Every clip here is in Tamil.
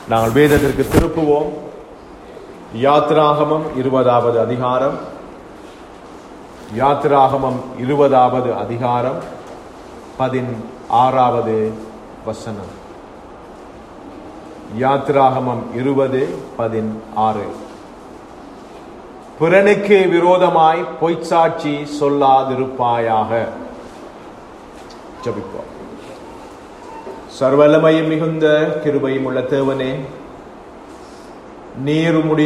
நாங்கள் வேதத்திற்கு திருப்புவோம் யாத்ராகமம் இருபதாவது அதிகாரம் யாத்ராகமம் இருபதாவது அதிகாரம் பதின் ஆறாவது வசனம் யாத்ராகமம் இருபது பதின் ஆறு பிறனுக்கு விரோதமாய் பொய்ச்சாட்சி சொல்லாதிருப்பாயாக ஜபிப்போம் சர்வலமையும் மிகுந்த கிருபையும் உள்ள தேவனே நீர் உம்முடைய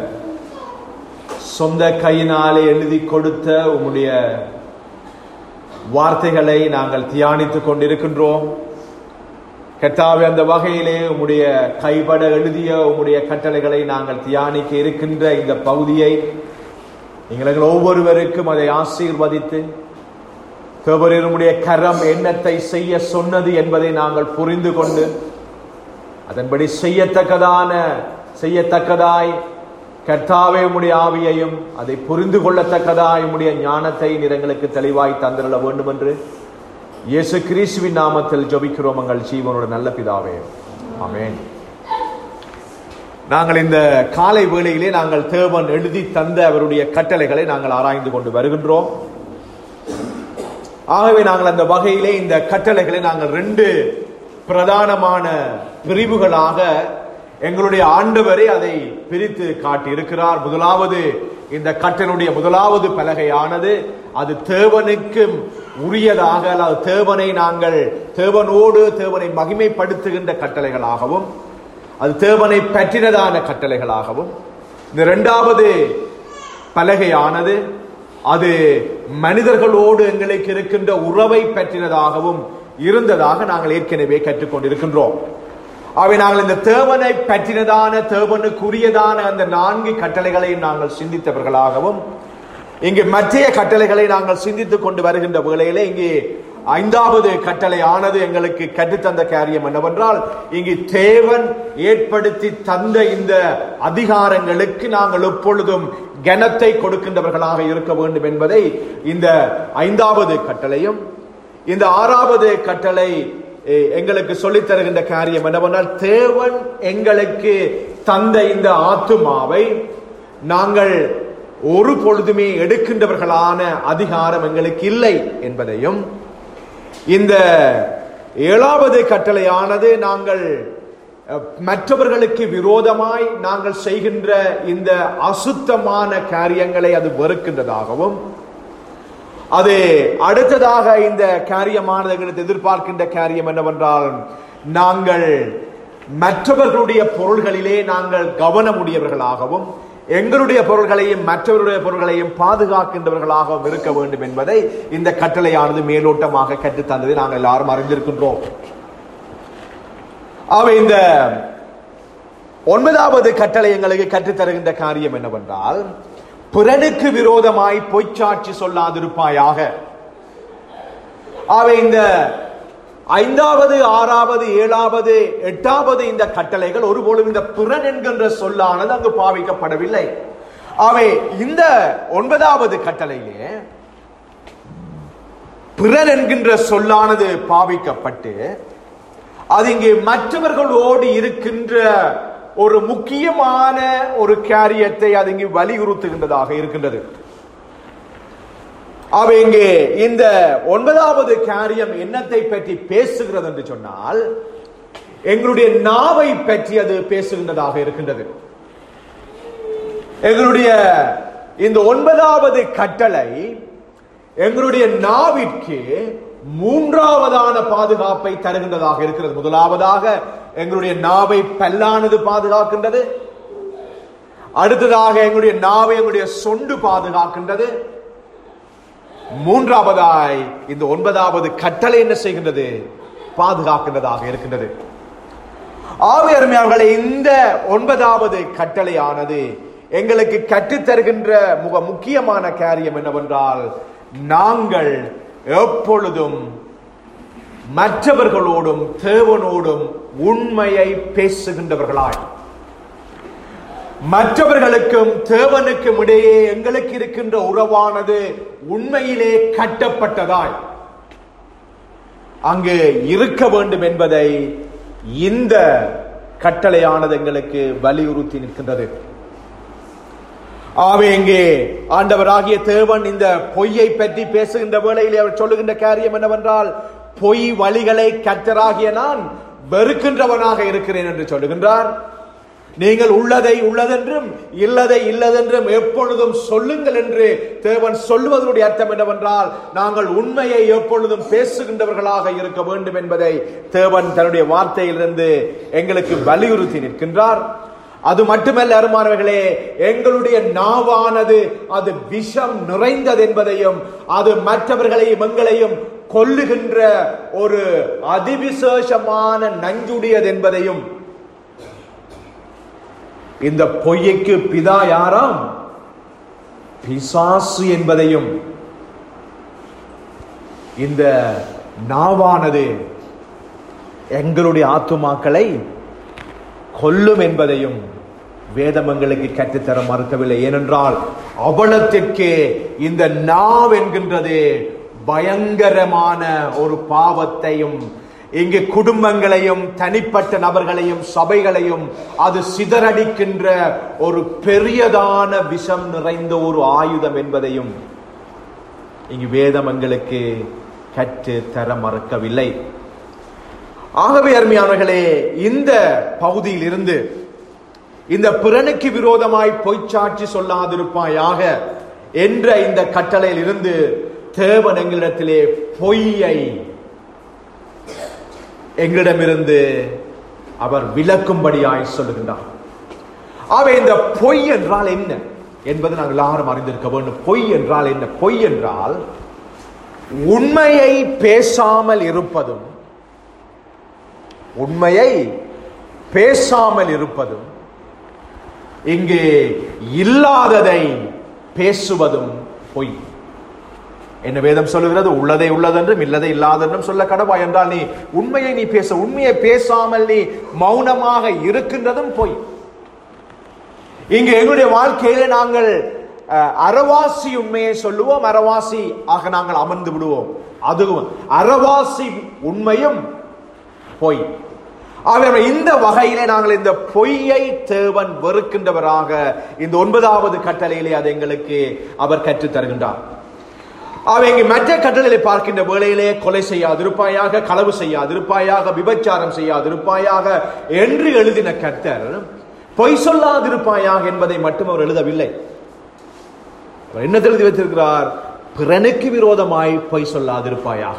சொந்த கையினாலே எழுதி கொடுத்த உம்முடைய வார்த்தைகளை நாங்கள் தியானித்துக் கொண்டிருக்கின்றோம் கட்டாவே அந்த வகையிலே உம்முடைய கைபட எழுதிய உம்முடைய கட்டளைகளை நாங்கள் தியானிக்க இருக்கின்ற இந்த பகுதியை எங்கள் ஒவ்வொருவருக்கும் அதை ஆசீர்வதித்து தேவரனுடைய கரம் எண்ணத்தை செய்ய சொன்னது என்பதை நாங்கள் புரிந்து கொண்டு அதன்படி செய்யத்தக்கதான செய்யத்தக்கதாய் கர்த்தாவே உம்முடைய ஆவியையும் அதை புரிந்து கொள்ளத்தக்கதாய் உம்முடைய ஞானத்தை நீர் எங்களுக்கு தெளிவாய் தந்திரல வேண்டும் என்று இயேசு கிறிஸ்துவின் நாமத்தில் ஜபிக்கிறோம் எங்கள் ஜீவனோட நல்ல பிதாவே ஆமென் நாங்கள் இந்த காலை வேளையிலே நாங்கள் தேவன் எழுதி தந்த அவருடைய கட்டளைகளை நாங்கள் ஆராய்ந்து கொண்டு வருகின்றோம் ஆகவே நாங்கள் அந்த வகையிலே இந்த கட்டளைகளை நாங்கள் ரெண்டு பிரதானமான பிரிவுகளாக எங்களுடைய ஆண்டவரே அதை பிரித்து காட்டி இருக்கிறார் முதலாவது இந்த கட்டளுடைய முதலாவது பலகையானது அது தேவனுக்கும் உரியதாக அல்லது தேவனை நாங்கள் தேவனோடு தேவனை மகிமைப்படுத்துகின்ற கட்டளைகளாகவும் அது தேவனை பற்றினதான கட்டளைகளாகவும் இந்த இரண்டாவது பலகையானது அது மனிதர்களோடு எங்களுக்கு இருக்கின்ற உறவை பற்றினதாகவும் இருந்ததாக நாங்கள் ஏற்கனவே கற்றுக்கொண்டிருக்கின்றோம் அவை நாங்கள் இந்த தேவனை பற்றினதான தேவனுக்குரியதான அந்த நான்கு கட்டளைகளையும் நாங்கள் சிந்தித்தவர்களாகவும் இங்கு மற்றைய கட்டளைகளை நாங்கள் சிந்தித்துக் கொண்டு வருகின்ற வேளையிலே இங்கே ஐந்தாவது கட்டளை ஆனது எங்களுக்கு கற்றுத்தந்த காரியம் என்னவென்றால் இங்கு தேவன் ஏற்படுத்தி தந்த இந்த அதிகாரங்களுக்கு நாங்கள் எப்பொழுதும் கனத்தை கொடுக்கின்றவர்களாக இருக்க வேண்டும் என்பதை இந்த ஐந்தாவது கட்டளையும் இந்த ஆறாவது கட்டளை எங்களுக்கு சொல்லித் தருகின்ற காரியம் என்னவென்றால் தேவன் எங்களுக்கு தந்த இந்த ஆத்துமாவை நாங்கள் ஒரு பொழுதுமே எடுக்கின்றவர்களான அதிகாரம் எங்களுக்கு இல்லை என்பதையும் இந்த ஏழாவது கட்டளையானது நாங்கள் மற்றவர்களுக்கு விரோதமாய் நாங்கள் செய்கின்ற இந்த அசுத்தமான காரியங்களை அது வெறுக்கின்றதாகவும் அது அடுத்ததாக இந்த காரியமானது எங்களுக்கு எதிர்பார்க்கின்ற காரியம் என்னவென்றால் நாங்கள் மற்றவர்களுடைய பொருள்களிலே நாங்கள் கவனமுடையவர்களாகவும் எங்களுடைய பொருள்களையும் மற்றவருடைய பொருள்களையும் பாதுகாக்கின்றவர்களாகவும் இருக்க வேண்டும் என்பதை இந்த கட்டளையானது மேலோட்டமாக கற்றுத்தந்ததை நாங்கள் எல்லாரும் அறிந்திருக்கின்றோம் அவை இந்த ஒன்பதாவது கட்டளை எங்களுக்கு கற்றுத்தருகின்ற காரியம் என்னவென்றால் பிறனுக்கு விரோதமாய் பொய்ச்சாட்சி சொல்லாதிருப்பாயாக அவை இந்த ஐந்தாவது ஆறாவது ஏழாவது எட்டாவது இந்த கட்டளைகள் ஒருபோலும் இந்த பிறன் என்கின்ற சொல்லானது அங்கு பாவிக்கப்படவில்லை அவை இந்த ஒன்பதாவது கட்டளையிலே பிறன் என்கின்ற சொல்லானது பாவிக்கப்பட்டு அது இங்கே மற்றவர்களோடு இருக்கின்ற ஒரு முக்கியமான ஒரு காரியத்தை அது இங்கு வலியுறுத்துகின்றதாக இருக்கின்றது அவை இங்கே இந்த ஒன்பதாவது காரியம் என்னத்தை பற்றி பேசுகிறது என்று சொன்னால் எங்களுடைய நாவை பற்றி அது பேசுகின்றதாக இருக்கின்றது எங்களுடைய இந்த ஒன்பதாவது கட்டளை எங்களுடைய நாவிற்கு மூன்றாவதான பாதுகாப்பை தருகின்றதாக இருக்கிறது முதலாவதாக எங்களுடைய நாவை பல்லானது பாதுகாக்கின்றது அடுத்ததாக எங்களுடைய நாவை எங்களுடைய சொண்டு பாதுகாக்கின்றது மூன்றாவதாய் இந்த ஒன்பதாவது கட்டளை என்ன செய்கின்றது பாதுகாக்கின்றதாக இருக்கின்றது ஆவியருமையாளர்களை இந்த ஒன்பதாவது கட்டளையானது எங்களுக்கு கற்றுத்தருகின்ற முக முக்கியமான காரியம் என்னவென்றால் நாங்கள் எப்பொழுதும் மற்றவர்களோடும் தேவனோடும் உண்மையை பேசுகின்றவர்களாய் மற்றவர்களுக்கும் தேவனுக்கும் இடையே எங்களுக்கு இருக்கின்ற உறவானது உண்மையிலே கட்டப்பட்டதாய் அங்கு இருக்க வேண்டும் என்பதை இந்த கட்டளையானது எங்களுக்கு வலியுறுத்தி நிற்கின்றது ஆவே இங்கே ஆண்டவராகிய தேவன் இந்த பொய்யை பற்றி பேசுகின்ற வேளையிலே அவர் சொல்லுகின்ற காரியம் என்னவென்றால் பொய் வழிகளை கத்தராகிய நான் வெறுக்கின்றவனாக இருக்கிறேன் என்று சொல்லுகின்றார் நீங்கள் உள்ளதை உள்ளதென்றும் இல்லதை இல்லதென்றும் எப்பொழுதும் சொல்லுங்கள் என்று தேவன் சொல்லுவதனுடைய அர்த்தம் என்னவென்றால் நாங்கள் உண்மையை எப்பொழுதும் பேசுகின்றவர்களாக இருக்க வேண்டும் என்பதை தேவன் தன்னுடைய வார்த்தையிலிருந்து எங்களுக்கு வலியுறுத்தி நிற்கின்றார் அது மட்டுமல்ல அருமானவர்களே எங்களுடைய நாவானது அது விஷம் நிறைந்தது என்பதையும் அது மற்றவர்களையும் எங்களையும் கொல்லுகின்ற ஒரு அதிவிசேஷமான நஞ்சுடையது என்பதையும் இந்த பொய்யைக்கு பிதா யாராம் பிசாசு என்பதையும் இந்த நாவானது எங்களுடைய ஆத்துமாக்களை கொல்லும் என்பதையும் வேதம் எங்களுக்கு கற்றுத்தர மறுக்கவில்லை ஏனென்றால் அவலத்திற்கே இந்த நாவ் என்கின்றது பயங்கரமான ஒரு பாவத்தையும் இங்கு குடும்பங்களையும் தனிப்பட்ட நபர்களையும் சபைகளையும் அது சிதறடிக்கின்ற ஒரு பெரியதான விஷம் நிறைந்த ஒரு ஆயுதம் என்பதையும் இங்கு வேதம் எங்களுக்கு கற்று தர மறுக்கவில்லை ஆகவே அருமையானவர்களே இந்த பகுதியில் இருந்து இந்த பிறனுக்கு விரோதமாய் பொய்ச்சாட்சி சொல்லாதிருப்பாயாக என்ற இந்த கட்டளையில் இருந்து தேவன் எங்களிடத்திலே பொய்யை எங்களிடமிருந்து அவர் விளக்கும்படியாய் சொல்லுகின்றார் ஆகவே இந்த பொய் என்றால் என்ன என்பது நாங்கள் எல்லாரும் அறிந்திருக்க வேண்டும் பொய் என்றால் என்ன பொய் என்றால் உண்மையை பேசாமல் இருப்பதும் உண்மையை பேசாமல் இருப்பதும் இங்கே இல்லாததை பேசுவதும் பொய் என்ன வேதம் சொல்லுகிறது உள்ளதை உள்ளதென்றும் இல்லதை இல்லாதென்றும் சொல்ல கடவா என்றால் நீ உண்மையை நீ பேச உண்மையை பேசாமல் நீ மௌனமாக இருக்கின்றதும் பொய் இங்கு எங்களுடைய வாழ்க்கையில நாங்கள் அஹ், அறவாசி உண்மையை சொல்லுவோம் அறவாசி ஆக நாங்கள் அமர்ந்து விடுவோம் அதுவும் அறவாசி உண்மையும் பொய் ஆகவே இந்த வகையிலே நாங்கள் இந்த பொய்யை தேவன் வெறுக்கின்றவராக இந்த ஒன்பதாவது கட்டளையிலே அதை எங்களுக்கு அவர் கற்றுத் தருகின்றார் அவை இங்கு மற்ற கட்டளைகளை பார்க்கின்ற வேளையிலே கொலை செய்யாதிருப்பாயாக களவு செய்யாதிருப்பாயாக விபச்சாரம் செய்யாதிருப்பாயாக என்று எழுதின கர்த்தர் பொய் சொல்லாதிருப்பாயாக என்பதை மட்டும் அவர் எழுதவில்லை அவர் என்ன எழுதி வைத்திருக்கிறார் பிறனுக்கு விரோதமாய் பொய் சொல்லாதிருப்பாயாக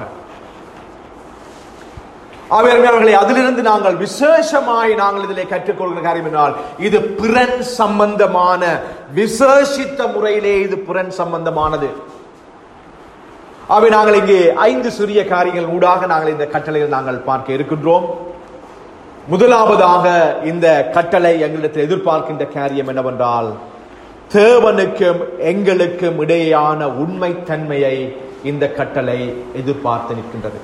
அவர்களை அதிலிருந்து நாங்கள் விசேஷமாய் நாங்கள் இதிலே கற்றுக்கொள்கிற காரியம் என்றால் இது பிறன் சம்பந்தமான விசேஷித்த முறையிலே இது பிறன் சம்பந்தமானது அவை நாங்கள் இங்கே ஐந்து சிறிய காரியங்கள் ஊடாக நாங்கள் இந்த கட்டளையில் நாங்கள் பார்க்க இருக்கின்றோம் முதலாவதாக இந்த கட்டளை எங்களிடத்தில் எதிர்பார்க்கின்ற காரியம் என்னவென்றால் தேவனுக்கும் எங்களுக்கும் இடையேயான உண்மைத்தன்மையை இந்த கட்டளை எதிர்பார்த்து நிற்கின்றது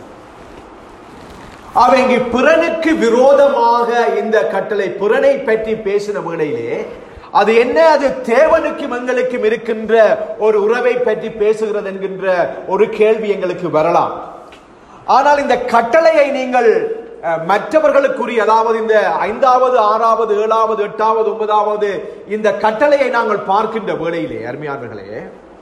அவங்க பிறனுக்கு விரோதமாக இந்த கட்டளை பிறனை பற்றி பேசின வேளையிலே அது என்ன அது தேவனுக்கும் எங்களுக்கும் இருக்கின்ற ஒரு உறவை பற்றி பேசுகிறது என்கின்ற ஒரு கேள்வி எங்களுக்கு வரலாம் ஆனால் இந்த கட்டளையை நீங்கள் அஹ், மற்றவர்களுக்குரிய அதாவது இந்த ஐந்தாவது ஆறாவது ஏழாவது எட்டாவது ஒன்பதாவது இந்த கட்டளையை நாங்கள் பார்க்கின்ற வேளையிலே அருமையானவர்களே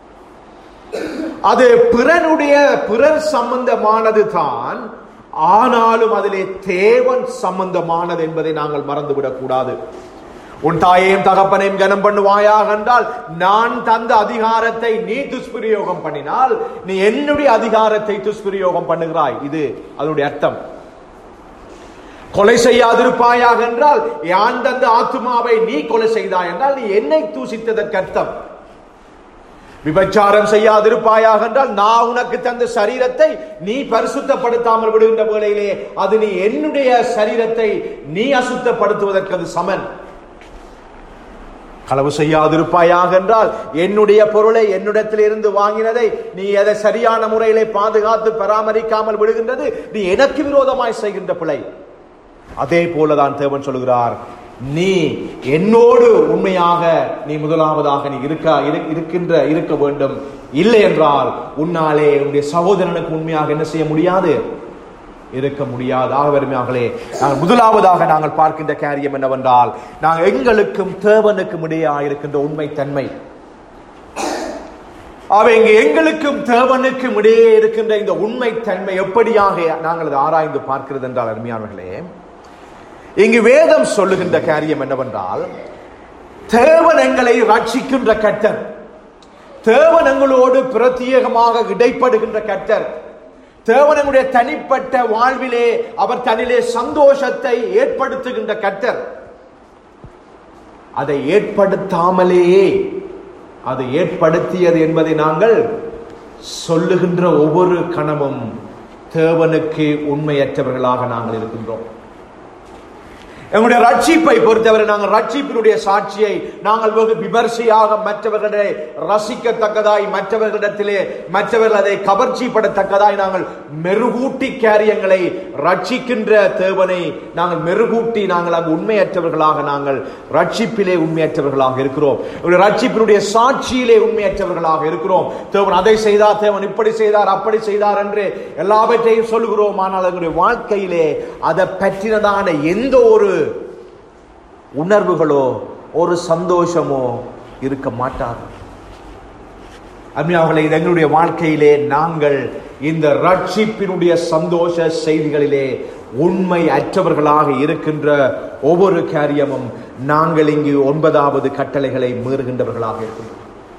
அது பிறனுடைய பிறர் சம்பந்தமானது தான் ஆனாலும் அதிலே தேவன் சம்பந்தமானது என்பதை நாங்கள் மறந்துவிடக் கூடாது உன் தாயையும் தகப்பனையும் கனம் பண்ணுவாயாக என்றால் நான் தந்த அதிகாரத்தை நீ துஷ்பிரயோகம் பண்ணினால் நீ என்னுடைய அதிகாரத்தை துஷ்பிரயோகம் பண்ணுகிறாய் இது அதனுடைய அர்த்தம் கொலை செய்யாதிருப்பாயாக என்றால் யான் தந்த ஆத்துமாவை நீ கொலை செய்தாய் என்றால் நீ என்னை தூசித்ததற்கு அர்த்தம் விபச்சாரம் செய்யாதிருப்பாயாக என்றால் நான் உனக்கு தந்த சரீரத்தை நீ பரிசுத்தப்படுத்தாமல் விடுகின்ற வேளையிலே அது நீ என்னுடைய சரீரத்தை நீ அசுத்தப்படுத்துவதற்கு அது சமன் களவு செய்யாதிருப்பாயாக என்றால் என்னுடைய பொருளை என்னிடத்தில் இருந்து வாங்கினதை நீ அதை சரியான முறையிலே பாதுகாத்து பராமரிக்காமல் விடுகின்றது நீ எனக்கு விரோதமாய் செய்கின்ற பிழை அதே போலதான் தேவன் சொல்கிறார் நீ என்னோடு உண்மையாக நீ முதலாவதாக நீ இருக்க இரு- இருக்கின்ற இருக்க வேண்டும் இல்லை என்றால் உன்னாலே உன்னுடைய சகோதரனுக்கு உண்மையாக என்ன செய்ய முடியாது இருக்க முடியாதாக வருமையாகலே நாங்கள் முதலாவதாக நாங்கள் பார்க்கின்ற காரியம் என்னவென்றால் நாங்கள் எங்களுக்கும் தேவனுக்கும் இடையே இருக்கின்ற உண்மைத்தன்மை அவை இங்கு எங்களுக்கும் தேவனுக்கும் இடையே இருக்கின்ற இந்த உண்மைத்தன்மை எப்படியாக நாங்கள் அதை ஆராய்ந்து பார்க்கிறது என்றால் அருமையானவர்களே இங்கு வேதம் சொல்லுகின்ற காரியம் என்னவென்றால் தேவன் எங்களை ரட்சிக்கின்ற கட்டர் தேவன் எங்களோடு பிரத்யேகமாக இடைப்படுகின்ற கட்டர் தேவன் எங்களுடைய தனிப்பட்ட வாழ்விலே அவர் தன்னிலே சந்தோஷத்தை ஏற்படுத்துகின்ற கட்டர் அதை ஏற்படுத்தாமலேயே அதை ஏற்படுத்தியது என்பதை நாங்கள் சொல்லுகின்ற ஒவ்வொரு கணமும் தேவனுக்கு உண்மையற்றவர்களாக நாங்கள் இருக்கின்றோம் எங்களுடைய ரட்சிப்பை பொறுத்தவரை நாங்கள் ரட்சிப்பினுடைய சாட்சியை நாங்கள் வெகு விமர்சையாக மற்றவர்களை ரசிக்கத்தக்கதாய் மற்றவர்களிடத்திலே மற்றவர்கள் அதை கவர்ச்சிப்படத்தக்கதாய் நாங்கள் மெருகூட்டி காரியங்களை ரட்சிக்கின்ற தேவனை நாங்கள் மெருகூட்டி நாங்கள் அங்கு உண்மையற்றவர்களாக நாங்கள் ரட்சிப்பிலே உண்மையற்றவர்களாக இருக்கிறோம் எங்களுடைய ரட்சிப்பினுடைய சாட்சியிலே உண்மையற்றவர்களாக இருக்கிறோம் தேவன் அதை செய்தார் தேவன் இப்படி செய்தார் அப்படி செய்தார் என்று எல்லாவற்றையும் சொல்லுகிறோம் ஆனால் எங்களுடைய வாழ்க்கையிலே அதை பற்றினதான எந்த ஒரு உணர்வுகளோ ஒரு சந்தோஷமோ இருக்க மாட்டாது அருமையாவர்களே இது எங்களுடைய வாழ்க்கையிலே நாங்கள் இந்த ரட்சிப்பினுடைய சந்தோஷ செய்திகளிலே உண்மை அற்றவர்களாக இருக்கின்ற ஒவ்வொரு காரியமும் நாங்கள் இங்கு ஒன்பதாவது கட்டளைகளை மீறுகின்றவர்களாக இருக்கின்றோம்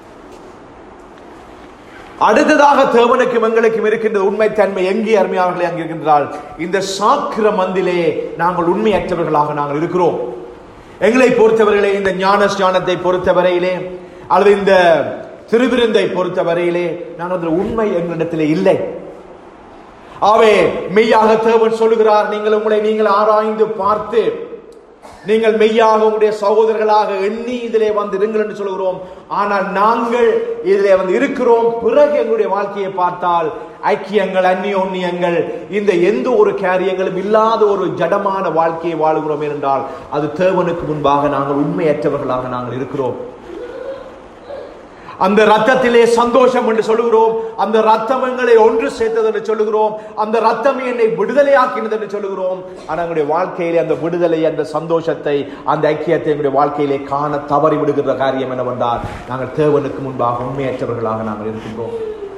அடுத்ததாக தேவனுக்கும் எங்களுக்கும் இருக்கின்ற உண்மைத்தன்மை எங்கே அருமையாளர்களே அங்கே இருக்கின்றால் இந்த சாக்கிர மந்திலே நாங்கள் உண்மையற்றவர்களாக நாங்கள் இருக்கிறோம் எங்களை பொறுத்தவரையிலே இந்த ஞான ஸ்நானத்தை பொறுத்தவரையிலே அல்லது இந்த திருவிருந்தை பொறுத்தவரையிலே நாங்கள் அதில் உண்மை எங்களிடத்திலே இல்லை ஆவே மெய்யாக தேவன் சொல்லுகிறார் நீங்கள் உங்களை நீங்கள் ஆராய்ந்து பார்த்து நீங்கள் மெய்யாக உங்களுடைய சகோதரர்களாக எண்ணி இதிலே வந்து இருங்கள் என்று சொல்கிறோம் ஆனால் நாங்கள் இதிலே வந்து இருக்கிறோம் பிறகு எங்களுடைய வாழ்க்கையை பார்த்தால் ஐக்கியங்கள் அந்நியோன்யங்கள் இந்த எந்த ஒரு காரியங்களும் இல்லாத ஒரு ஜடமான வாழ்க்கையை வாழுகிறோம் என்றால் அது தேவனுக்கு முன்பாக நாங்கள் உண்மையற்றவர்களாக நாங்கள் இருக்கிறோம் அந்த ரத்தத்திலே சந்தோஷம் என்று சொல்லுகிறோம் அந்த ரத்தம் எங்களை ஒன்று சேர்த்தது என்று சொல்லுகிறோம் அந்த ரத்தம் என்னை விடுதலையாக்கினது என்று சொல்லுகிறோம் ஆனால் எங்களுடைய வாழ்க்கையிலே அந்த விடுதலை அந்த சந்தோஷத்தை அந்த ஐக்கியத்தை எங்களுடைய வாழ்க்கையிலே காண தவறி விடுகின்ற காரியம் என்னவென்றால் நாங்கள் தேவனுக்கு முன்பாக உண்மையற்றவர்களாக நாங்கள் இருக்கின்றோம்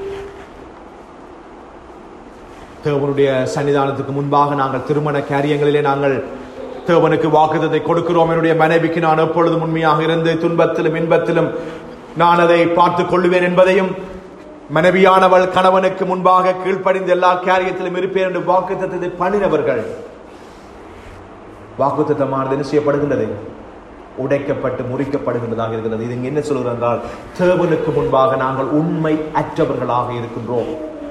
தேவனுடைய சன்னிதானத்துக்கு முன்பாக நாங்கள் திருமண காரியங்களிலே நாங்கள் தேவனுக்கு வாக்குத்தத்தை கொடுக்கிறோம் என்னுடைய மனைவிக்கு நான் எப்பொழுதும் உண்மையாக இருந்து துன்பத்திலும் இன்பத்திலும் நான் அதை பார்த்துக் கொள்ளுவேன் என்பதையும் மனைவியானவள் கணவனுக்கு முன்பாக கீழ்ப்படிந்த எல்லா காரியத்திலும் இருப்பேன் என்று வாக்குத்தத்தை பண்ணினவர்கள் வாக்குத்தமானது என்ன செய்யப்படுகின்றது உடைக்கப்பட்டு முறிக்கப்படுகின்றதாக இருக்கிறது இது இங்க என்ன சொல்கிறது என்றால் தேவனுக்கு முன்பாக நாங்கள் உண்மை அற்றவர்களாக இருக்கின்றோம்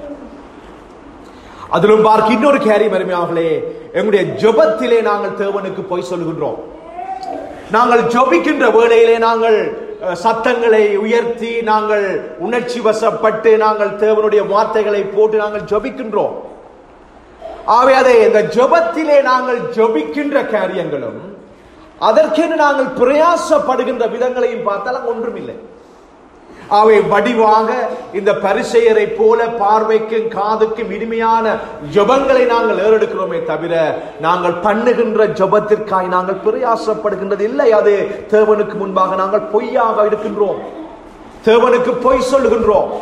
அதிலும் பார்க்க இன்னொரு காரியம் அருமையாகலே எங்களுடைய ஜெபத்திலே நாங்கள் தேவனுக்கு போய் சொல்லுகின்றோம் நாங்கள் ஜெபிக்கின்ற வேளையிலே நாங்கள் அஹ், சத்தங்களை உயர்த்தி நாங்கள் உணர்ச்சி வசப்பட்டு நாங்கள் தேவனுடைய வார்த்தைகளை போட்டு நாங்கள் ஜெபிக்கின்றோம் ஆகவே அதை இந்த ஜெபத்திலே நாங்கள் ஜெபிக்கின்ற காரியங்களும் அதற்கென்று நாங்கள் பிரயாசப்படுகின்ற விதங்களையும் பார்த்தால் அங்கு ஒன்றுமில்லை அவை வடிவாக இந்த பரிசெயரை போல பார்வைக்கும் காதுக்கும் இனிமையான ஜெபங்களை நாங்கள் ஏறெடுக்கிறோமே தவிர நாங்கள் பண்ணுகின்ற ஜெபத்திற்காய் நாங்கள் பிரயாசப்படுகின்றது இல்லை அது தேவனுக்கு முன்பாக நாங்கள் பொய்யாக இருக்கின்றோம் தேவனுக்கு பொய் சொல்லுகின்றோம்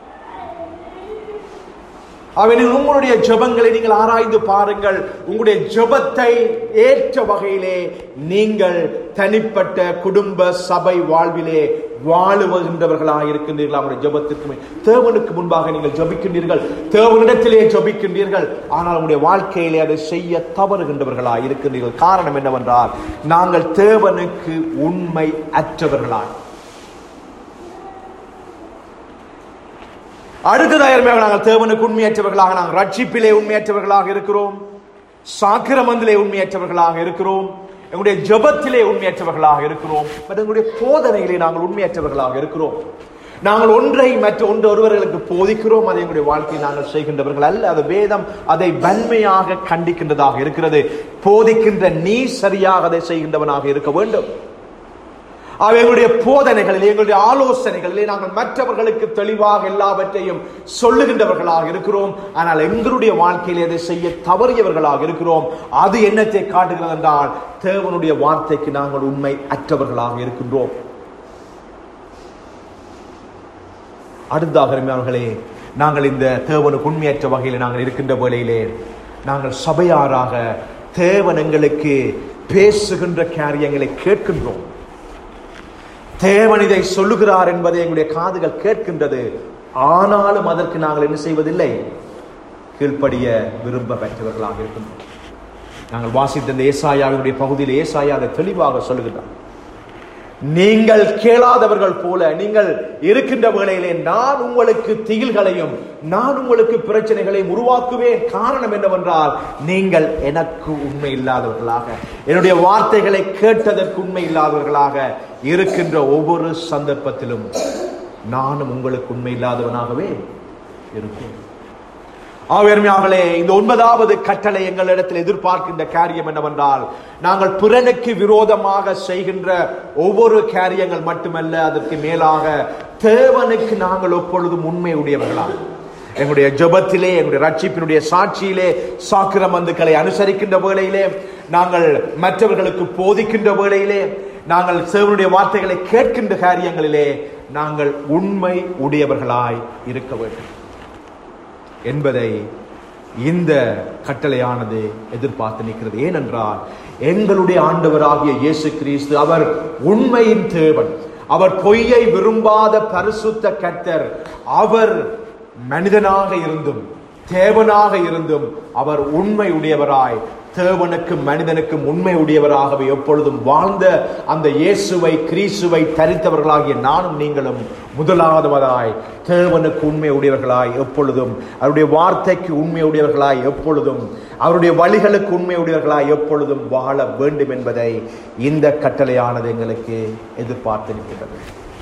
அவனின் உங்களுடைய ஜெபங்களை நீங்கள் ஆராய்ந்து பாருங்கள் உங்களுடைய ஜெபத்தை ஏற்ற வகையிலே நீங்கள் தனிப்பட்ட குடும்ப சபை வாழ்விலே வாழுகின்றவர்களாக இருக்கின்றீர்கள் அவருடைய ஜெபத்திற்கு முன். தேவனுக்கு முன்பாக நீங்கள் ஜெபிக்கின்றீர்கள் தேவனிடத்திலே ஜெபிக்கின்றீர்கள் ஆனால் உங்களுடைய வாழ்க்கையிலே அதை செய்ய தவறுகின்றவர்களாக இருக்கின்றீர்கள் காரணம் என்னவென்றால் நாங்கள் தேவனுக்கு உண்மை அற்றவர்களாய் அடுத்ததாயிரமே நாங்கள் தேவனுக்கு உண்மையற்றவர்களாக நாங்கள் ரட்சிப்பிலே உண்மையற்றவர்களாக இருக்கிறோம் சாக்கிரமந்திலே உண்மையற்றவர்களாக இருக்கிறோம் எங்களுடைய ஜெபத்திலே உண்மையற்றவர்களாக இருக்கிறோம் but எங்களுடைய போதனையிலே நாங்கள் உண்மையற்றவர்களாக இருக்கிறோம் நாங்கள் ஒன்றை மற்ற ஒன்று ஒருவர்களுக்கு போதிக்கிறோம் அதை எங்களுடைய வாழ்க்கையில் நாங்கள் செய்கின்றவர்கள் அல்ல அது வேதம் அதை வன்மையாக கண்டிக்கின்றதாக இருக்கிறது போதிக்கின்ற நீ சரியாக அதை செய்கின்றவனாக இருக்க வேண்டும் ஆகவே எங்களுடைய போதனைகளிலே எங்களுடைய ஆலோசனைகளிலே நாங்கள் மற்றவர்களுக்கு தெளிவாக எல்லாவற்றையும் சொல்லுகின்றவர்களாக இருக்கிறோம் ஆனால் எங்களுடைய வாழ்க்கையிலே அதை செய்ய தவறியவர்களாக இருக்கிறோம் அது என்னத்தை காட்டுகிறது என்றால் தேவனுடைய வார்த்தைக்கு நாங்கள் உண்மை அற்றவர்களாக இருக்கின்றோம் அடுத்ததாக அருமையானவர்களே நாங்கள் இந்த தேவனுக்கு உண்மையற்ற வகையில் நாங்கள் இருக்கின்ற வேளையிலே நாங்கள் சபையாராக தேவன் எங்களுக்கு பேசுகின்ற காரியங்களை கேட்கின்றோம் தேவன் இதை சொல்லுகிறார் என்பதை எங்களுடைய காதுகள் கேட்கின்றது ஆனாலும் அதற்கு நாங்கள் என்ன செய்வதில்லை கீழ்ப்படிய விரும்ப பெற்றவர்களாக இருக்கின்றோம் நாங்கள் வாசித்த இந்த ஏசாயாவினுடைய பகுதியில் ஏசாயா அதை தெளிவாக சொல்லுகிறார் நீங்கள் கேளாதவர்கள் போல நீங்கள் இருக்கின்ற வேளையிலே நான் உங்களுக்கு திகில்களையும் நான் உங்களுக்கு பிரச்சனைகளையும் உருவாக்குவேன் காரணம் என்னவென்றால் நீங்கள் எனக்கு உண்மை இல்லாதவர்களாக என்னுடைய வார்த்தைகளை கேட்டதற்கு உண்மை இல்லாதவர்களாக இருக்கின்ற ஒவ்வொரு சந்தர்ப்பத்திலும் நானும் உங்களுக்கு உண்மை இல்லாதவனாகவே இருப்பேன் ஆவேர்மையாகலே இந்த ஒன்பதாவது கட்டளை எங்களிடத்தில் எதிர்பார்க்கின்ற காரியம் என்னவென்றால் நாங்கள் பிறனுக்கு விரோதமாக செய்கின்ற ஒவ்வொரு காரியங்கள் மட்டுமல்ல அதற்கு மேலாக தேவனுக்கு நாங்கள் எப்பொழுதும் உண்மை உடையவர்களாக எங்களுடைய ஜெபத்திலே எங்களுடைய ரட்சிப்பினுடைய சாட்சியிலே சாக்கிரமந்துக்களை அனுசரிக்கின்ற வேளையிலே நாங்கள் மற்றவர்களுக்கு போதிக்கின்ற வேளையிலே நாங்கள் சேவனுடைய வார்த்தைகளை கேட்கின்ற காரியங்களிலே நாங்கள் உண்மை உடையவர்களாய் இருக்க வேண்டும் என்பதை இந்த கட்டளையானது எதிர்பார்த்து நிற்கிறது ஏனென்றால் எங்களுடைய ஆண்டவராகிய இயேசு கிறிஸ்து அவர் உண்மையின் தேவன் அவர் பொய்யை விரும்பாத பரிசுத்த கர்த்தர் அவர் மனிதனாக இருந்தும் தேவனாக இருந்தும் அவர் உண்மை உடையவராய் தேவனுக்கும் மனிதனுக்கும் உண்மை உடையவராகவே எப்பொழுதும் வாழ்ந்த அந்த இயேசுவை கிறிஸ்துவை தரித்தவர்களாகிய நானும் நீங்களும் முதலாவதாய் தேவனுக்கு உண்மை உடையவர்களாய் எப்பொழுதும் அவருடைய வார்த்தைக்கு உண்மை உடையவர்களாய் எப்பொழுதும் அவருடைய வழிகளுக்கு உண்மை உடையவர்களாய் எப்பொழுதும் வாழ வேண்டும் என்பதை இந்த கட்டளையானது எங்களுக்கு எதிர்பார்த்து நிற்கிறது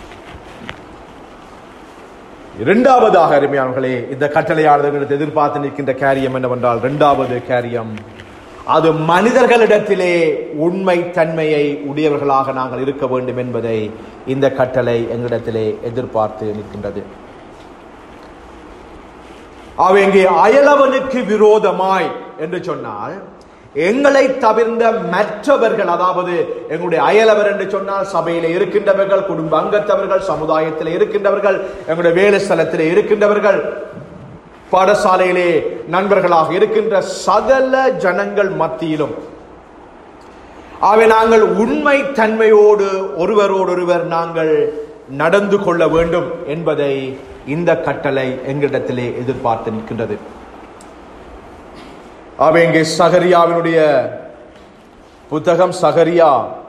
இரண்டாவதாக அருமையானவர்களே இந்த கட்டளையானது எங்களுக்கு எதிர்பார்த்து நிற்கின்ற காரியம் என்னவென்றால் இரண்டாவது காரியம் அது மனிதர்களிடத்திலே உண்மை தன்மையை உடையவர்களாக நாங்கள் இருக்க வேண்டும் என்பதை இந்த கட்டளை எங்களிடத்திலே எதிர்பார்த்து நிற்கின்றது அவ இங்கே அயலவனுக்கு விரோதமாய் என்று சொன்னால் எங்களை தவிர்ந்த மற்றவர்கள் அதாவது எங்களுடைய அயலவர் என்று சொன்னால் சபையில இருக்கின்றவர்கள் குடும்ப அங்கத்தவர்கள் சமுதாயத்தில் இருக்கின்றவர்கள் எங்களுடைய வேலை ஸ்தலத்தில் இருக்கின்றவர்கள் பாடசாலையிலே நண்பர்களாக இருக்கின்ற சகல ஜனங்கள் மத்தியிலும் ஆகவே நாங்கள் உண்மை தன்மையோடு ஒருவரோடு ஒருவர் நாங்கள் நடந்து கொள்ள வேண்டும் என்பதை இந்த கட்டளை எங்களிடத்திலே எதிர்பார்த்து நிற்கின்றது ஆகவே இங்கே சகரியாவினுடைய புத்தகம் சகரியா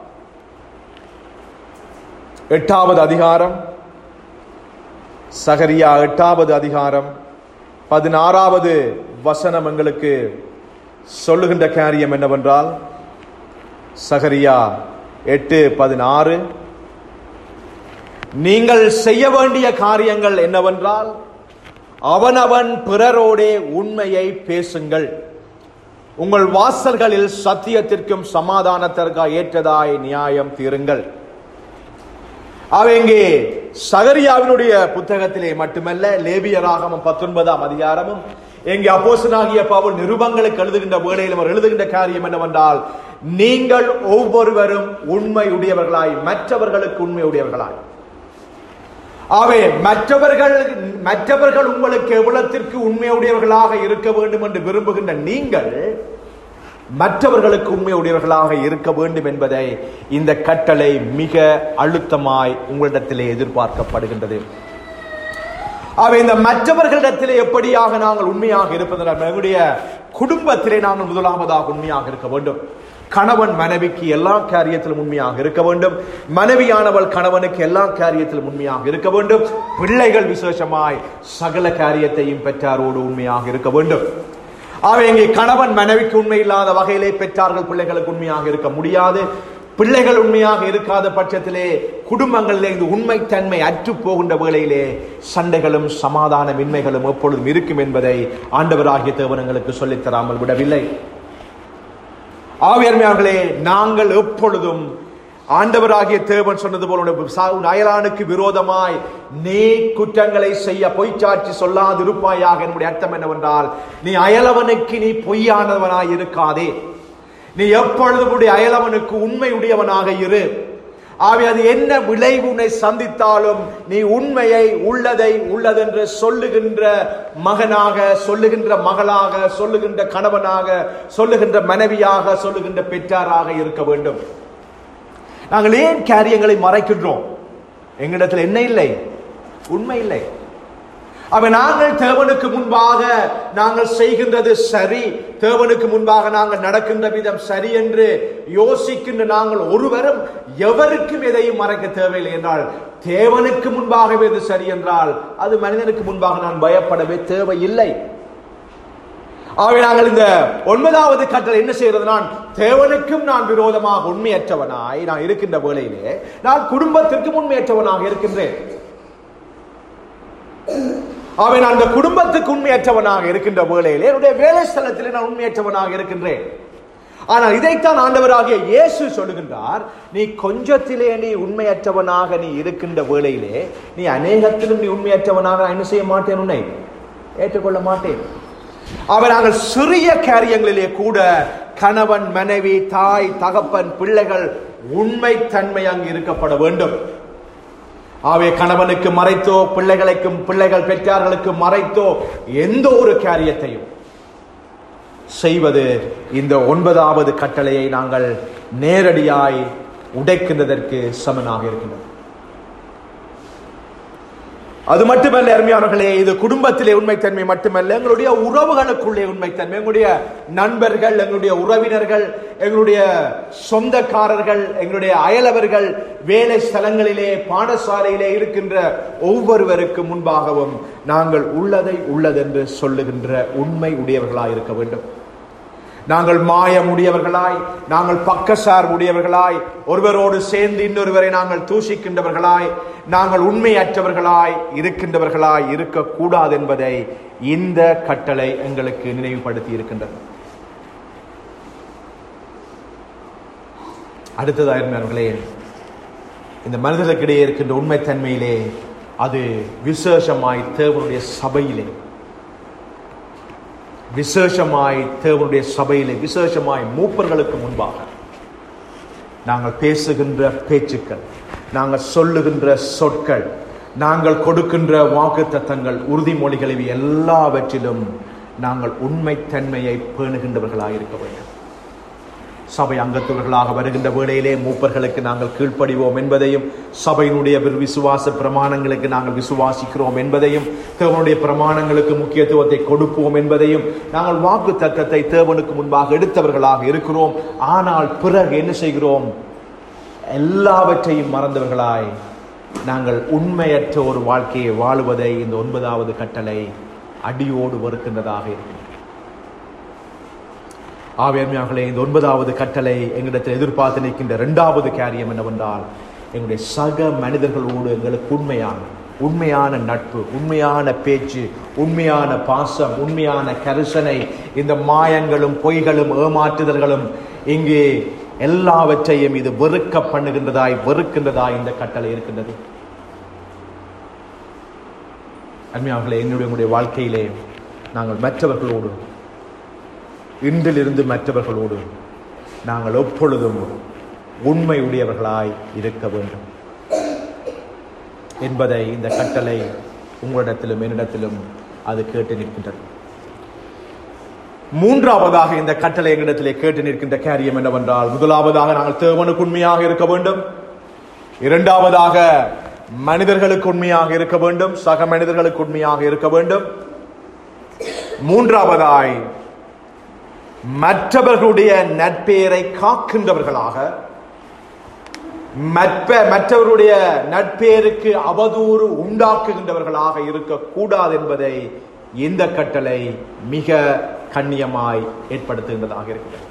எட்டாவது அதிகாரம் சகரியா எட்டாவது அதிகாரம் பதினாறாவது வசனம் எங்களுக்கு சொல்லுகின்ற காரியம் என்னவென்றால் சகரியா எட்டு பதினாறு நீங்கள் செய்ய வேண்டிய காரியங்கள் என்னவென்றால் அவனவன் பிறரோடே உண்மையை பேசுங்கள் உங்கள் வாசல்களில் சத்தியத்திற்கும் சமாதானத்திற்காக ஏற்றதாய் நியாயம் தீருங்கள் அவை இங்கே சகரியாவினுடைய புத்தகத்திலே மட்டுமல்ல லேபியராகமும் பத்தொன்பதாம் அதிகாரமும் எங்கே அப்போசனாகிய பவுல் நிருபங்களுக்கு எழுதுகின்ற வேளையில் அவர் எழுதுகின்ற காரியம் என்னவென்றால் நீங்கள் ஒவ்வொருவரும் உண்மை உடையவர்களாய் மற்றவர்களுக்கு உண்மை உடையவர்களாய் ஆவே மற்றவர்கள் மற்றவர்கள் உங்களுக்கு எவ்வளத்திற்கு உண்மையுடையவர்களாக இருக்க வேண்டும் என்று விரும்புகின்ற நீங்கள் மற்றவர்களுக்கு உண்மையுடையவர்களாக இருக்க வேண்டும் என்பதை இந்த கட்டளை மிக அழுத்தமாய் உங்களிடத்திலே எதிர்பார்க்கப்படுகின்றது ஆக இந்த மற்றவர்களிடத்திலே எப்படியாக நாங்கள் உண்மையாக இருப்பதனால் நம்முடைய குடும்பத்திலே நாங்கள் முதலாவதாக உண்மையாக இருக்க வேண்டும் கணவன் மனைவிக்கு எல்லா காரியத்திலும் உண்மையாக இருக்க வேண்டும் மனைவியானவள் கணவனுக்கு எல்லா காரியத்திலும் உண்மையாக இருக்க வேண்டும் பிள்ளைகள் விசேஷமாய் சகல காரியத்தையும் பெற்றாரோடு உண்மையாக இருக்க வேண்டும் ஆகவே இங்கே கணவன் மனைவிக்கு உண்மை இல்லாத வகையிலே பெற்றார்கள் பிள்ளைகளுக்கு உண்மையாக இருக்க முடியாது பிள்ளைகள் உண்மையாக இருக்காத பட்சத்திலே குடும்பங்களிலே இந்த உண்மைத்தன்மை அற்று போகின்ற வேளையிலே சண்டைகளும் சமாதானமின்மைகளும் எப்பொழுதும் இருக்கும் என்பதை ஆண்டவராகிய தேவனங்களுக்கு சொல்லித் தராமல் விடவில்லை ஆவியர்மையார்களே நாங்கள் எப்பொழுதும் ஆண்டவராகிய தேவன் சொன்னது போல உன்னுடைய சா- உன் அயலானுக்கு விரோதமாய் நீ குற்றங்களை செய்ய பொய்ச்சாட்சி சொல்லாதிருப்பாயாக என்னுடைய அர்த்தம் என்னவென்றால் நீ அயலவனுக்கு நீ பொய்யானவனாய் இருக்காதே நீ எப்பொழுதும் உடைய அயலவனுக்கு உண்மையுடையவனாக இரு ஆகவே அது என்ன விளைவு உன்னை சந்தித்தாலும் நீ உண்மையை உள்ளதை உள்ளதென்று சொல்லுகின்ற மகனாக சொல்லுகின்ற மகளாக சொல்லுகின்ற கணவனாக சொல்லுகின்ற மனைவியாக சொல்லுகின்ற பெற்றாராக இருக்க வேண்டும் நாங்கள் ஏன் காரியங்களை மறைக்கின்றோம் எங்களிடத்தில் என்ன இல்லை உண்மை இல்லை அவ நாங்கள் தேவனுக்கு முன்பாக நாங்கள் செய்கின்றது சரி தேவனுக்கு முன்பாக நாங்கள் நடக்கின்ற விதம் சரி என்று யோசிக்கின்ற நாங்கள் ஒருவரும் எவருக்கும் எதையும் மறைக்க தேவையில்லை என்றால் தேவனுக்கு முன்பாகவே இது சரி என்றால் அது மனிதனுக்கு முன்பாக நான் பயப்படவே தேவையில்லை ஆகவே நாங்கள் இந்த ஒன்பதாவது கட்டளை என்ன செய்கிறது நான் தேவனுக்கும் நான் விரோதமாக உண்மையற்றவனாய் நான் இருக்கின்ற வேளையிலே நான் குடும்பத்திற்கும் உண்மையற்றவனாக இருக்கின்றேன் ஆகவே நான் அந்த குடும்பத்துக்கு உண்மையற்றவனாக இருக்கின்ற வேளையிலே என்னுடைய வேலை ஸ்தலத்திலே நான் உண்மையற்றவனாக இருக்கின்றேன் ஆனால் இதைத்தான் ஆண்டவராகிய இயேசு சொல்லுகின்றார் நீ கொஞ்சத்திலே நீ உண்மையற்றவனாக நீ இருக்கின்ற வேளையிலே நீ அநேகத்திலும் நீ உண்மையற்றவனாக நான் என்ன செய்ய மாட்டேன் உன்னை ஏற்றுக்கொள்ள மாட்டேன் அவர் நாங்கள் சிறிய காரியங்களிலே கூட கணவன் மனைவி தாய் தகப்பன் பிள்ளைகள் உண்மை தன்மை அங்கு இருக்கப்பட வேண்டும் ஆவே கணவனுக்கு மறைத்தோ பிள்ளைகளுக்கும் பிள்ளைகள் பெற்றார்களுக்கு மறைத்தோ எந்த ஒரு காரியத்தையும் செய்வது இந்த ஒன்பதாவது கட்டளையை நாங்கள் நேரடியாய் உடைக்கின்றதற்கு சமனாக இருக்கின்றது அது மட்டுமல்ல அருமையானவர்களே இது குடும்பத்திலே உண்மைத்தன்மை மட்டுமல்ல எங்களுடைய உறவுகளுக்குள்ளே உண்மைத்தன்மை எங்களுடைய நண்பர்கள் எங்களுடைய உறவினர்கள் எங்களுடைய சொந்தக்காரர்கள் எங்களுடைய அயலவர்கள் வேலை ஸ்தலங்களிலே பாடசாலையிலே இருக்கின்ற ஒவ்வொருவருக்கும் முன்பாகவும் நாங்கள் உள்ளதை உள்ளதென்று சொல்லுகின்ற உண்மை உடையவர்களாய் இருக்க வேண்டும் நாங்கள் மாயம் உடையவர்களாய் நாங்கள் பக்கசார் உடையவர்களாய் ஒருவரோடு சேர்ந்து இன்னொருவரை நாங்கள் தூஷிக்கின்றவர்களாய் நாங்கள் உண்மையற்றவர்களாய் இருக்கின்றவர்களாய் இருக்கக்கூடாது என்பதை இந்த கட்டளை எங்களுக்கு நினைவுபடுத்தி இருக்கின்றது அடுத்ததாயிருந்தவர்களே இந்த மனிதர்களுக்கிடையே இருக்கின்ற உண்மைத்தன்மையிலே அது விசேஷமாய் தேவனுடைய சபையிலே விசேஷமாய் தேவனுடைய சபையிலே விசேஷமாய் மூப்பர்களுக்கு முன்பாக நாங்கள் பேசுகின்ற பேச்சுக்கள் நாங்கள் சொல்லுகின்ற சொற்கள் நாங்கள் கொடுக்கின்ற வாக்கு தத்தங்கள் உறுதிமொழிகள் இவை எல்லாவற்றிலும் நாங்கள் உண்மைத்தன்மையை பேணுகின்றவர்களாக இருக்க வேண்டும் சபை அங்கத்தவர்களாக வருகின்ற வேளையிலே மூப்பர்களுக்கு நாங்கள் கீழ்ப்படிவோம் என்பதையும் சபையினுடைய விசுவாச பிரமாணங்களுக்கு நாங்கள் விசுவாசிக்கிறோம் என்பதையும் தேவனுடைய பிரமாணங்களுக்கு முக்கியத்துவத்தை கொடுப்போம் என்பதையும் நாங்கள் வாக்கு தத்தத்தை தேவனுக்கு முன்பாக எடுத்தவர்களாக இருக்கிறோம் ஆனால் பிறகு என்ன செய்கிறோம் எல்லாவற்றையும் மறந்தவர்களாய் நாங்கள் உண்மையற்ற ஒரு வாழ்க்கையை வாழுவதை இந்த ஒன்பதாவது கட்டளை அடியோடு வெறுக்கின்றதாக இருக்கிறது ஆவேர்மையாகலே இந்த ஒன்பதாவது கட்டளை எங்களிடத்தில் எதிர்பார்த்து நிற்கின்ற இரண்டாவது காரியம் என்னவென்றால் எங்களுடைய சக மனிதர்களோடு எங்களுக்கு உண்மையான உண்மையான நட்பு உண்மையான பேச்சு உண்மையான பாசம் உண்மையான கரிசனை இந்த மாயங்களும் பொய்களும் ஏமாற்றுதல்களும் இங்கே எல்லாவற்றையும் இது வெறுக்க பண்ணுகின்றதாய் வெறுக்கின்றதாய் இந்த கட்டளை இருக்கின்றது அருமையாகலே என்னுடைய உங்களுடைய வாழ்க்கையிலே நாங்கள் மற்றவர்களோடு இன்றிலிருந்து மற்றவர்களோடு நாங்கள் எப்பொழுதும் உண்மை உடையவர்களாய் இருக்க வேண்டும் என்பதை இந்த கட்டளை உங்களிடத்திலும் என்னிடத்திலும் அது கேட்டு நிற்கின்றது மூன்றாவதாக இந்த கட்டளை எங்களிடத்திலே கேட்டு நிற்கின்ற காரியம் என்னவென்றால் முதலாவதாக நாங்கள் தேவனுக்கு உண்மையாக இருக்க வேண்டும் இரண்டாவதாக மனிதர்களுக்கு உண்மையாக இருக்க வேண்டும் சக மனிதர்களுக்கு உண்மையாக இருக்க வேண்டும் மூன்றாவதாய் மற்றவர்களுடைய நட்பெயரை காக்கின்றவர்களாக மற்ற மற்றவருடைய நட்பெயருக்கு அவதூறு உண்டாக்குகின்றவர்களாக இருக்கக்கூடாது என்பதை இந்த கட்டளை மிக கண்ணியமாய் ஏற்படுத்துகின்றதாக இருக்கிறது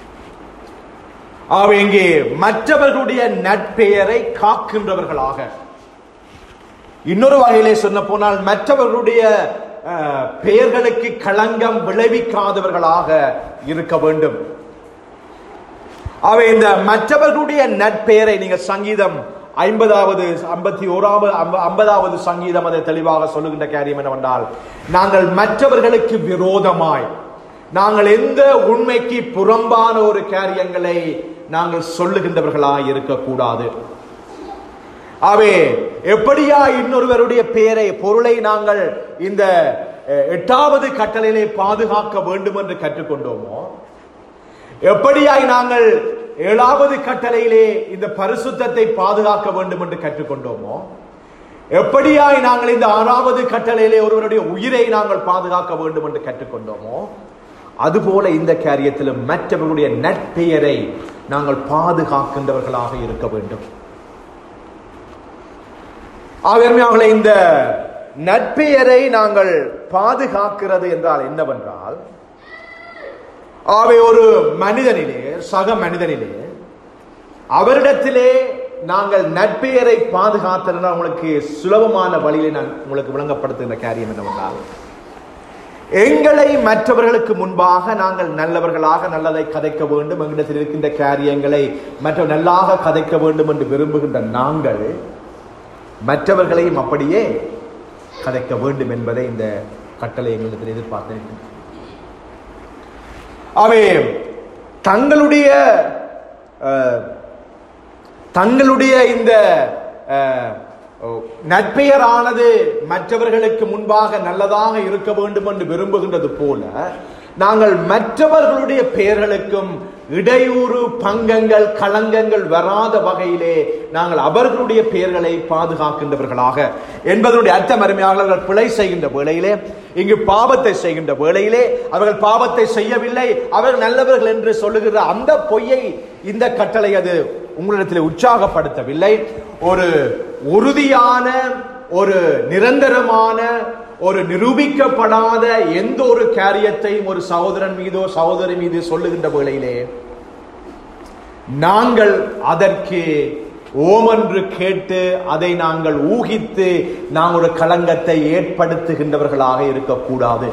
ஆக இங்கே மற்றவர்களுடைய நட்பெயரை காக்கின்றவர்களாக இன்னொரு வகையிலே சொன்ன போனால் மற்றவர்களுடைய அஹ், பெயர்களுக்கு களங்கம் விளைவிக்காதவர்களாக இருக்க வேண்டும் அவை இந்த மற்றவர்களுடைய நட்பெயரை நீங்க சங்கீதம் ஐம்பதாவது ஐம்பத்தி ஓராவது ஐம்பதாவது சங்கீதம் அதை தெளிவாக சொல்லுகின்ற காரியம் என்னவென்றால் நாங்கள் மற்றவர்களுக்கு விரோதமாய் நாங்கள் எந்த உண்மைக்கு புறம்பான ஒரு காரியங்களை நாங்கள் சொல்லுகின்றவர்களாய் இருக்கக்கூடாது அவே எப்படியா இன்னொருவருடைய பெயரை பொருளை நாங்கள் இந்த அஹ், எட்டாவது கட்டளையிலே பாதுகாக்க வேண்டும் என்று கற்றுக்கொண்டோமோ எப்படியாய் நாங்கள் ஏழாவது கட்டளையிலே இந்த பரிசுத்தத்தை பாதுகாக்க வேண்டும் என்று கற்றுக்கொண்டோமோ எப்படியாய் நாங்கள் இந்த ஆறாவது கட்டளையிலே ஒருவருடைய உயிரை நாங்கள் பாதுகாக்க வேண்டும் என்று கற்றுக்கொண்டோமோ அதுபோல இந்த காரியத்திலும் மற்றவர்களுடைய நட்பெயரை நாங்கள் பாதுகாக்கின்றவர்களாக இருக்க வேண்டும் ஆகவே இந்த நட்பெயரை நாங்கள் பாதுகாக்கிறது என்றால் என்னவென்றால் ஆகவே ஒரு மனிதனிலே சக மனிதனிலே அவரிடத்திலே நாங்கள் நட்பெயரை பாதுகாத்தல் உங்களுக்கு சுலபமான வழியிலே நான் உங்களுக்கு விளங்கப்படுத்துகின்ற காரியம் என்னவென்றால் எங்களை மற்றவர்களுக்கு முன்பாக நாங்கள் நல்லவர்களாக நல்லதை கதைக்க வேண்டும் எங்களிடத்தில் இருக்கின்ற காரியங்களை மற்ற நல்லாக கதைக்க வேண்டும் என்று விரும்புகின்ற நாங்கள் மற்றவர்களையும் அப்படியே கதைக்க வேண்டும் என்பதை இந்த கட்டளை எங்களிடத்தில் எதிர்பார்த்தேன் அவை தங்களுடைய அஹ், தங்களுடைய இந்த அஹ், நட்பெயரானது மற்றவர்களுக்கு முன்பாக நல்லதாக இருக்க வேண்டும் என்று விரும்புகின்றது போல நாங்கள் மற்றவர்களுடைய பெயர்களுக்கும் இடையூறு பங்கங்கள் களங்கங்கள் வராத வகையிலே நாங்கள் அவர்களுடைய பெயர்களை பாதுகாக்கின்றவர்களாக என்பதனுடைய அர்த்தம் அருமையாக அவர்கள் பிழை செய்கின்ற வேளையிலே இங்கு பாவத்தை செய்கின்ற வேளையிலே அவர்கள் பாவத்தை செய்யவில்லை அவர்கள் நல்லவர்கள் என்று சொல்லுகிற அந்த பொய்யை இந்த கட்டளை அது உங்களிடத்தில் உற்சாகப்படுத்தவில்லை ஒரு உறுதியான ஒரு நிரந்தரமான ஒரு நிரூபிக்கப்படாத எந்த ஒரு காரியத்தையும் ஒரு சகோதரன் மீதோ சகோதரி மீது சொல்லுகின்ற வேளையிலே நாங்கள் அதற்கு ஓமென்று கேட்டு அதை நாங்கள் ஊகித்து நாங்கள் ஒரு களங்கத்தை ஏற்படுத்துகின்றவர்களாக இருக்கக்கூடாது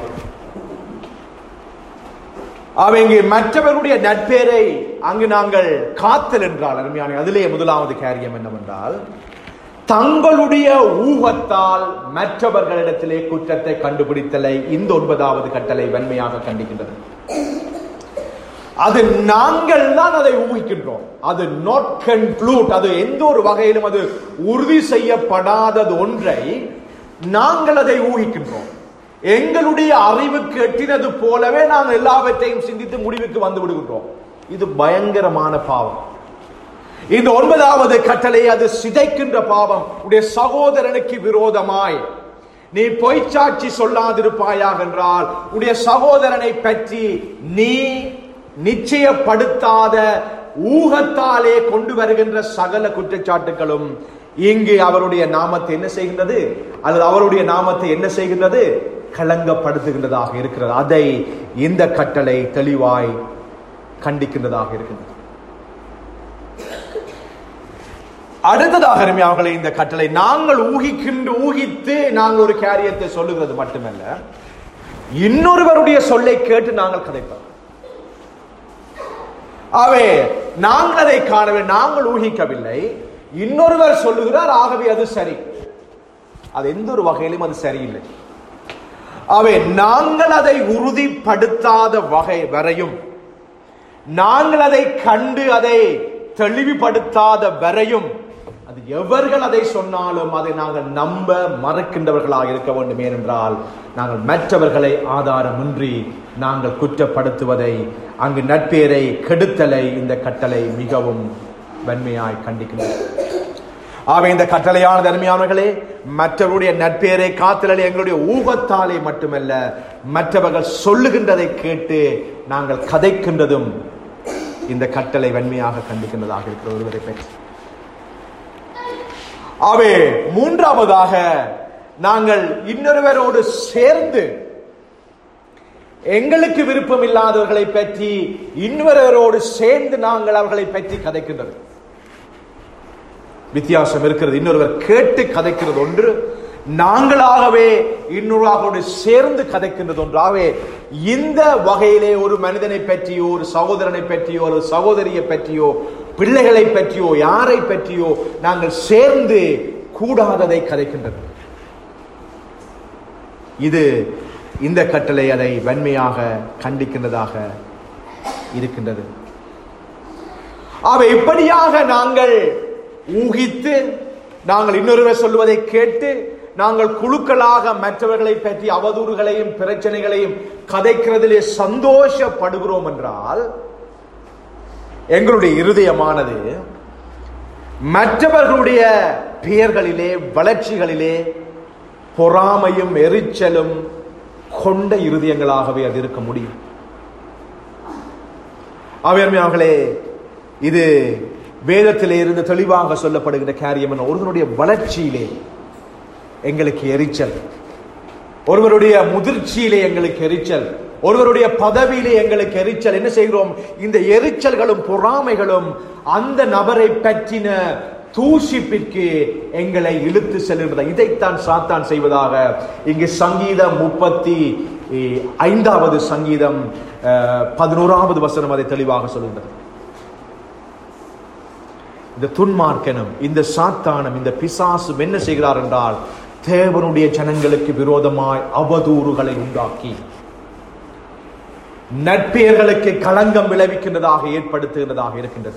அவங்க மற்றவர்களுடைய நட்பேரை அங்கு நாங்கள் காத்தல் என்றால் அருமையான அதிலே முதலாவது காரியம் என்னவென்றால் தங்களுடைய ஊகத்தால் மற்றவர்களிடத்திலே குற்றத்தை கண்டுபிடித்தலை இந்த ஒன்பதாவது கட்டளை வன்மையாக கண்டிக்கின்றது அது நாங்கள் தான் அதை ஊகிக்கின்றோம் அது நாட் கன்க்ளூட் அது எந்த ஒரு வகையிலும் அது உறுதி செய்யப்படாதது ஒன்றை நாங்கள் அதை ஊகிக்கின்றோம் எங்களுடைய அறிவுக்கு எட்டினது போலவே நாங்கள் எல்லாவற்றையும் சிந்தித்து முடிவுக்கு வந்து விடுகின்றோம் இது பயங்கரமான பாவம் இந்த ஒன்பதாவது கட்டளை அது சிதைக்கின்ற பாவம் உடைய சகோதரனுக்கு விரோதமாய் நீ பொய்ச்சாட்சி சொல்லாதிருப்பாயாக என்றால் உடைய சகோதரனை பற்றி நீ நிச்சயப்படுத்தாத ஊகத்தாலே கொண்டு வருகின்ற சகல குற்றச்சாட்டுகளும் இங்கு அவருடைய நாமத்தை என்ன செய்கின்றது அல்லது அவருடைய நாமத்தை என்ன செய்கின்றது களங்கப்படுத்துகின்றதாக இருக்கிறது அதை இந்த கட்டளை தெளிவாய் கண்டிக்கின்றதாக இருக்கின்றது அடுத்ததாக அருமையாவர்களே இந்த கட்டளை நாங்கள் ஊகிக்கின்ற ஊகித்து நாங்கள் ஒரு காரியத்தை சொல்லுகிறது மட்டுமல்ல இன்னொருவருடைய சொல்லை கேட்டு நாங்கள் கதைப்போம் அவே நாங்கள் அதை காணவே நாங்கள் ஊகிக்கவில்லை இன்னொருவர் சொல்லுகிறார் ஆகவே அது சரி அது எந்த ஒரு வகையிலும் அது சரியில்லை அவை நாங்கள் அதை உறுதிப்படுத்தாத வகை வரையும் நாங்கள் அதை கண்டு அதை தெளிவுபடுத்தாத வரையும் அது எவர்கள் அதை சொன்னாலும் அதை நாங்கள் நம்ப மறுக்கின்றவர்களாக இருக்க வேண்டும் ஏனென்றால் நாங்கள் மற்றவர்களை ஆதாரமின்றி நாங்கள் குற்றப்படுத்துவதை அங்கு நட்பேரை கெடுத்தலை இந்த கட்டளை மிகவும் வன்மையாய் கண்டிக்கின்றது ஆக இந்த கட்டளையானது அருமையானவர்களே மற்றவருடைய நட்பேரை காத்தலை எங்களுடைய ஊகத்தாலே மட்டுமல்ல மற்றவர்கள் சொல்லுகின்றதை கேட்டு நாங்கள் கதைக்கின்றதும் இந்த கட்டளை வன்மையாக கண்டிக்கின்றதாக இருக்கிற ஒருவரை பற்றி அவே மூன்றாவதாக நாங்கள் இன்னொருவரோடு சேர்ந்து எங்களுக்கு விருப்பம் இல்லாதவர்களை பற்றி இன்னொருவரோடு சேர்ந்து நாங்கள் அவர்களை பற்றி கதைக்கின்றது வித்தியாசம் இருக்கிறது இன்னொருவர் கேட்டு கதைக்கிறது ஒன்று நாங்களாகவே இன்னொரு சேர்ந்து கதைக்கின்றது ஒன்றாகவே இந்த வகையிலே ஒரு மனிதனை பற்றியோ ஒரு சகோதரனை பற்றியோ ஒரு சகோதரியை பற்றியோ பிள்ளைகளை பற்றியோ யாரை பற்றியோ நாங்கள் சேர்ந்து கூடாததை கதைக்கின்றது இது இந்த கட்டளை அதை வன்மையாக கண்டிக்கின்றதாக இருக்கின்றது அவை இப்படியாக நாங்கள் ஊகித்து நாங்கள் இன்னொருவர் சொல்வதை கேட்டு நாங்கள் குழுக்களாக மற்றவர்களை பற்றி அவதூறுகளையும் பிரச்சனைகளையும் கதைக்கிறதிலே சந்தோஷப்படுகிறோம் என்றால் எங்களுடைய இருதயமானது மற்றவர்களுடைய பெயர்களிலே வளர்ச்சிகளிலே பொறாமையும் எரிச்சலும் கொண்ட இருதயங்களாகவே அது இருக்க முடியும் அவையர்களே இது வேதத்திலே இருந்து தெளிவாக சொல்லப்படுகிற காரியம் என்ன ஒருவருடைய வளர்ச்சியிலே எங்களுக்கு எரிச்சல் ஒருவருடைய முதிர்ச்சியிலே எங்களுக்கு எரிச்சல் ஒருவருடைய பதவியிலே எங்களுக்கு எரிச்சல் என்ன செய்கிறோம் இந்த எரிச்சல்களும் பொறாமைகளும் அந்த நபரை பற்றின தூஷிப்பிற்கு எங்களை இழுத்து செல்கின்றதா இதைத்தான் சாத்தான் செய்வதாக இங்கு சங்கீதம் முப்பத்தி ஐந்தாவது சங்கீதம் பதினோராவது வசனம் அதை தெளிவாக சொல்கின்றது இந்த துன்மார்க்கனும் இந்த சாத்தானும் இந்த பிசாசும் என்ன செய்கிறார் என்றால் தேவனுடைய ஜனங்களுக்கு விரோதமாய் அவதூறுகளை உண்டாக்கி நட்பெயர்களுக்கு களங்கம் விளைவிக்கின்றதாக ஏற்படுத்துகின்றதாக இருக்கின்றது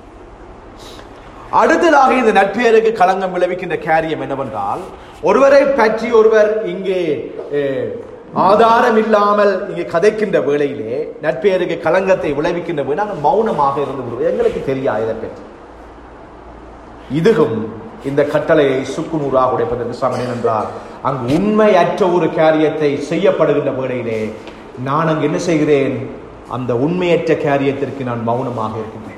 அடுத்ததாக இந்த நட்பெயருக்கு களங்கம் விளைவிக்கின்ற காரியம் என்னவென்றால் ஒருவரை பற்றி ஒருவர் இங்கே ஆதாரம் இல்லாமல் இங்கே கதைக்கின்ற வேளையிலே நட்பெயருக்கு களங்கத்தை விளைவிக்கின்ற வேலை நாங்கள் மௌனமாக இருந்து விடுவோம் எங்களுக்கு தெரியாது இதை பற்றி இதுவும் இந்த கட்டளையை சுக்குநூறாக உடைப்பதற்கு சமயம் என்றால் அங்கு உண்மையற்ற ஒரு காரியத்தை செய்யப்படுகின்ற வேளையிலே நான் அங்கு என்ன செய்கிறேன் அந்த உண்மையற்ற காரியத்திற்கு நான் மௌனமாக இருக்கின்றேன்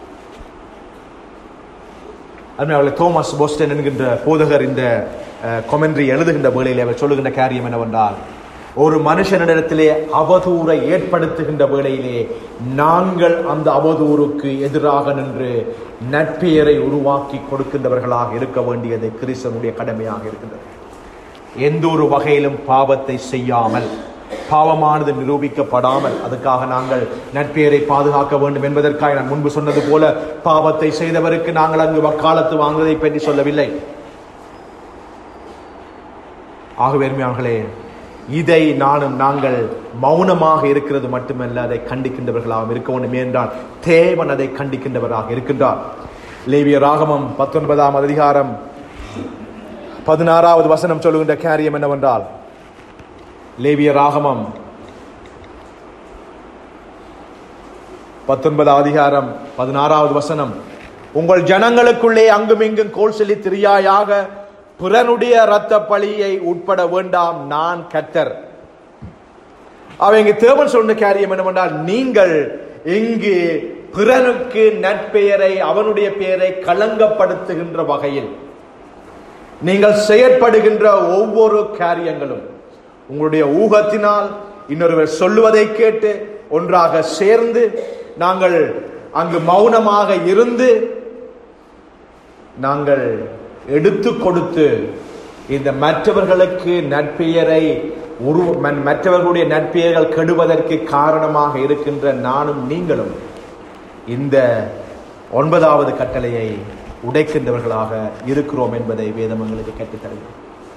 அவர்களை தோமஸ் போஸ்டன் என்கின்ற போதகர் இந்த கொமெண்ட்ரி எழுதுகின்ற வேளையிலே அவர் சொல்லுகின்ற காரியம் என்னவென்றால் ஒரு மனுஷனிடத்திலே அவதூறை ஏற்படுத்துகின்ற வேளையிலே நாங்கள் அந்த அவதூறுக்கு எதிராக நின்று நட்பெயரை உருவாக்கி கொடுக்கின்றவர்களாக இருக்க வேண்டியது கிறிஸ்தனுடைய கடமையாக இருக்கின்றது எந்த ஒரு வகையிலும் பாவத்தை செய்யாமல் பாவமானது நிரூபிக்கப்படாமல் அதுக்காக நாங்கள் நட்பெயரை பாதுகாக்க வேண்டும் என்பதற்காக நான் முன்பு சொன்னது போல பாவத்தை செய்தவருக்கு நாங்கள் அங்கு வக்காலத்து வாங்குவதை பற்றி சொல்லவில்லை ஆகவே அருமையார்களே இதை நானும் நாங்கள் மௌனமாக இருக்கிறது மட்டுமல்ல அதை கண்டிக்கின்றவர்களாக இருக்க வேண்டும் என்றால் தேவன் அதை கண்டிக்கின்றவராக இருக்கின்றார் லேவிய ராகமம் பத்தொன்பதாம் அதிகாரம் பதினாறாவது வசனம் சொல்லுகின்ற காரியம் என்னவென்றால் லேவிய ராகமம் பத்தொன்பதாம் அதிகாரம் பதினாறாவது வசனம் உங்கள் ஜனங்களுக்குள்ளே அங்கும் இங்கும் கோல் சொல்லி திரியாயாக பிறனுடைய இரத்த பழியை உட்பட வேண்டாம் நான் கத்தர் அவங்க தேவன் சொன்ன காரியம் என்னவென்றால் நீங்கள் இங்கு பிறனுக்கு நட்பெயரை அவனுடைய பெயரை களங்கப்படுத்துகின்ற வகையில் நீங்கள் செயற்படுகின்ற ஒவ்வொரு காரியங்களும் உங்களுடைய ஊகத்தினால் இன்னொருவர் சொல்லுவதை கேட்டு ஒன்றாக சேர்ந்து நாங்கள் அங்கு மௌனமாக இருந்து நாங்கள் எடுத்து கொடுத்து இந்த மற்றவர்களுக்கு நட்பெயரை உரு மற்றவர்களுடைய நட்பெயர்கள் கெடுவதற்கு காரணமாக இருக்கின்ற நானும் நீங்களும் இந்த ஒன்பதாவது கட்டளையை உடைக்கின்றவர்களாக இருக்கிறோம் என்பதை வேதம் எங்களுக்கு கற்றுத்தருகிறது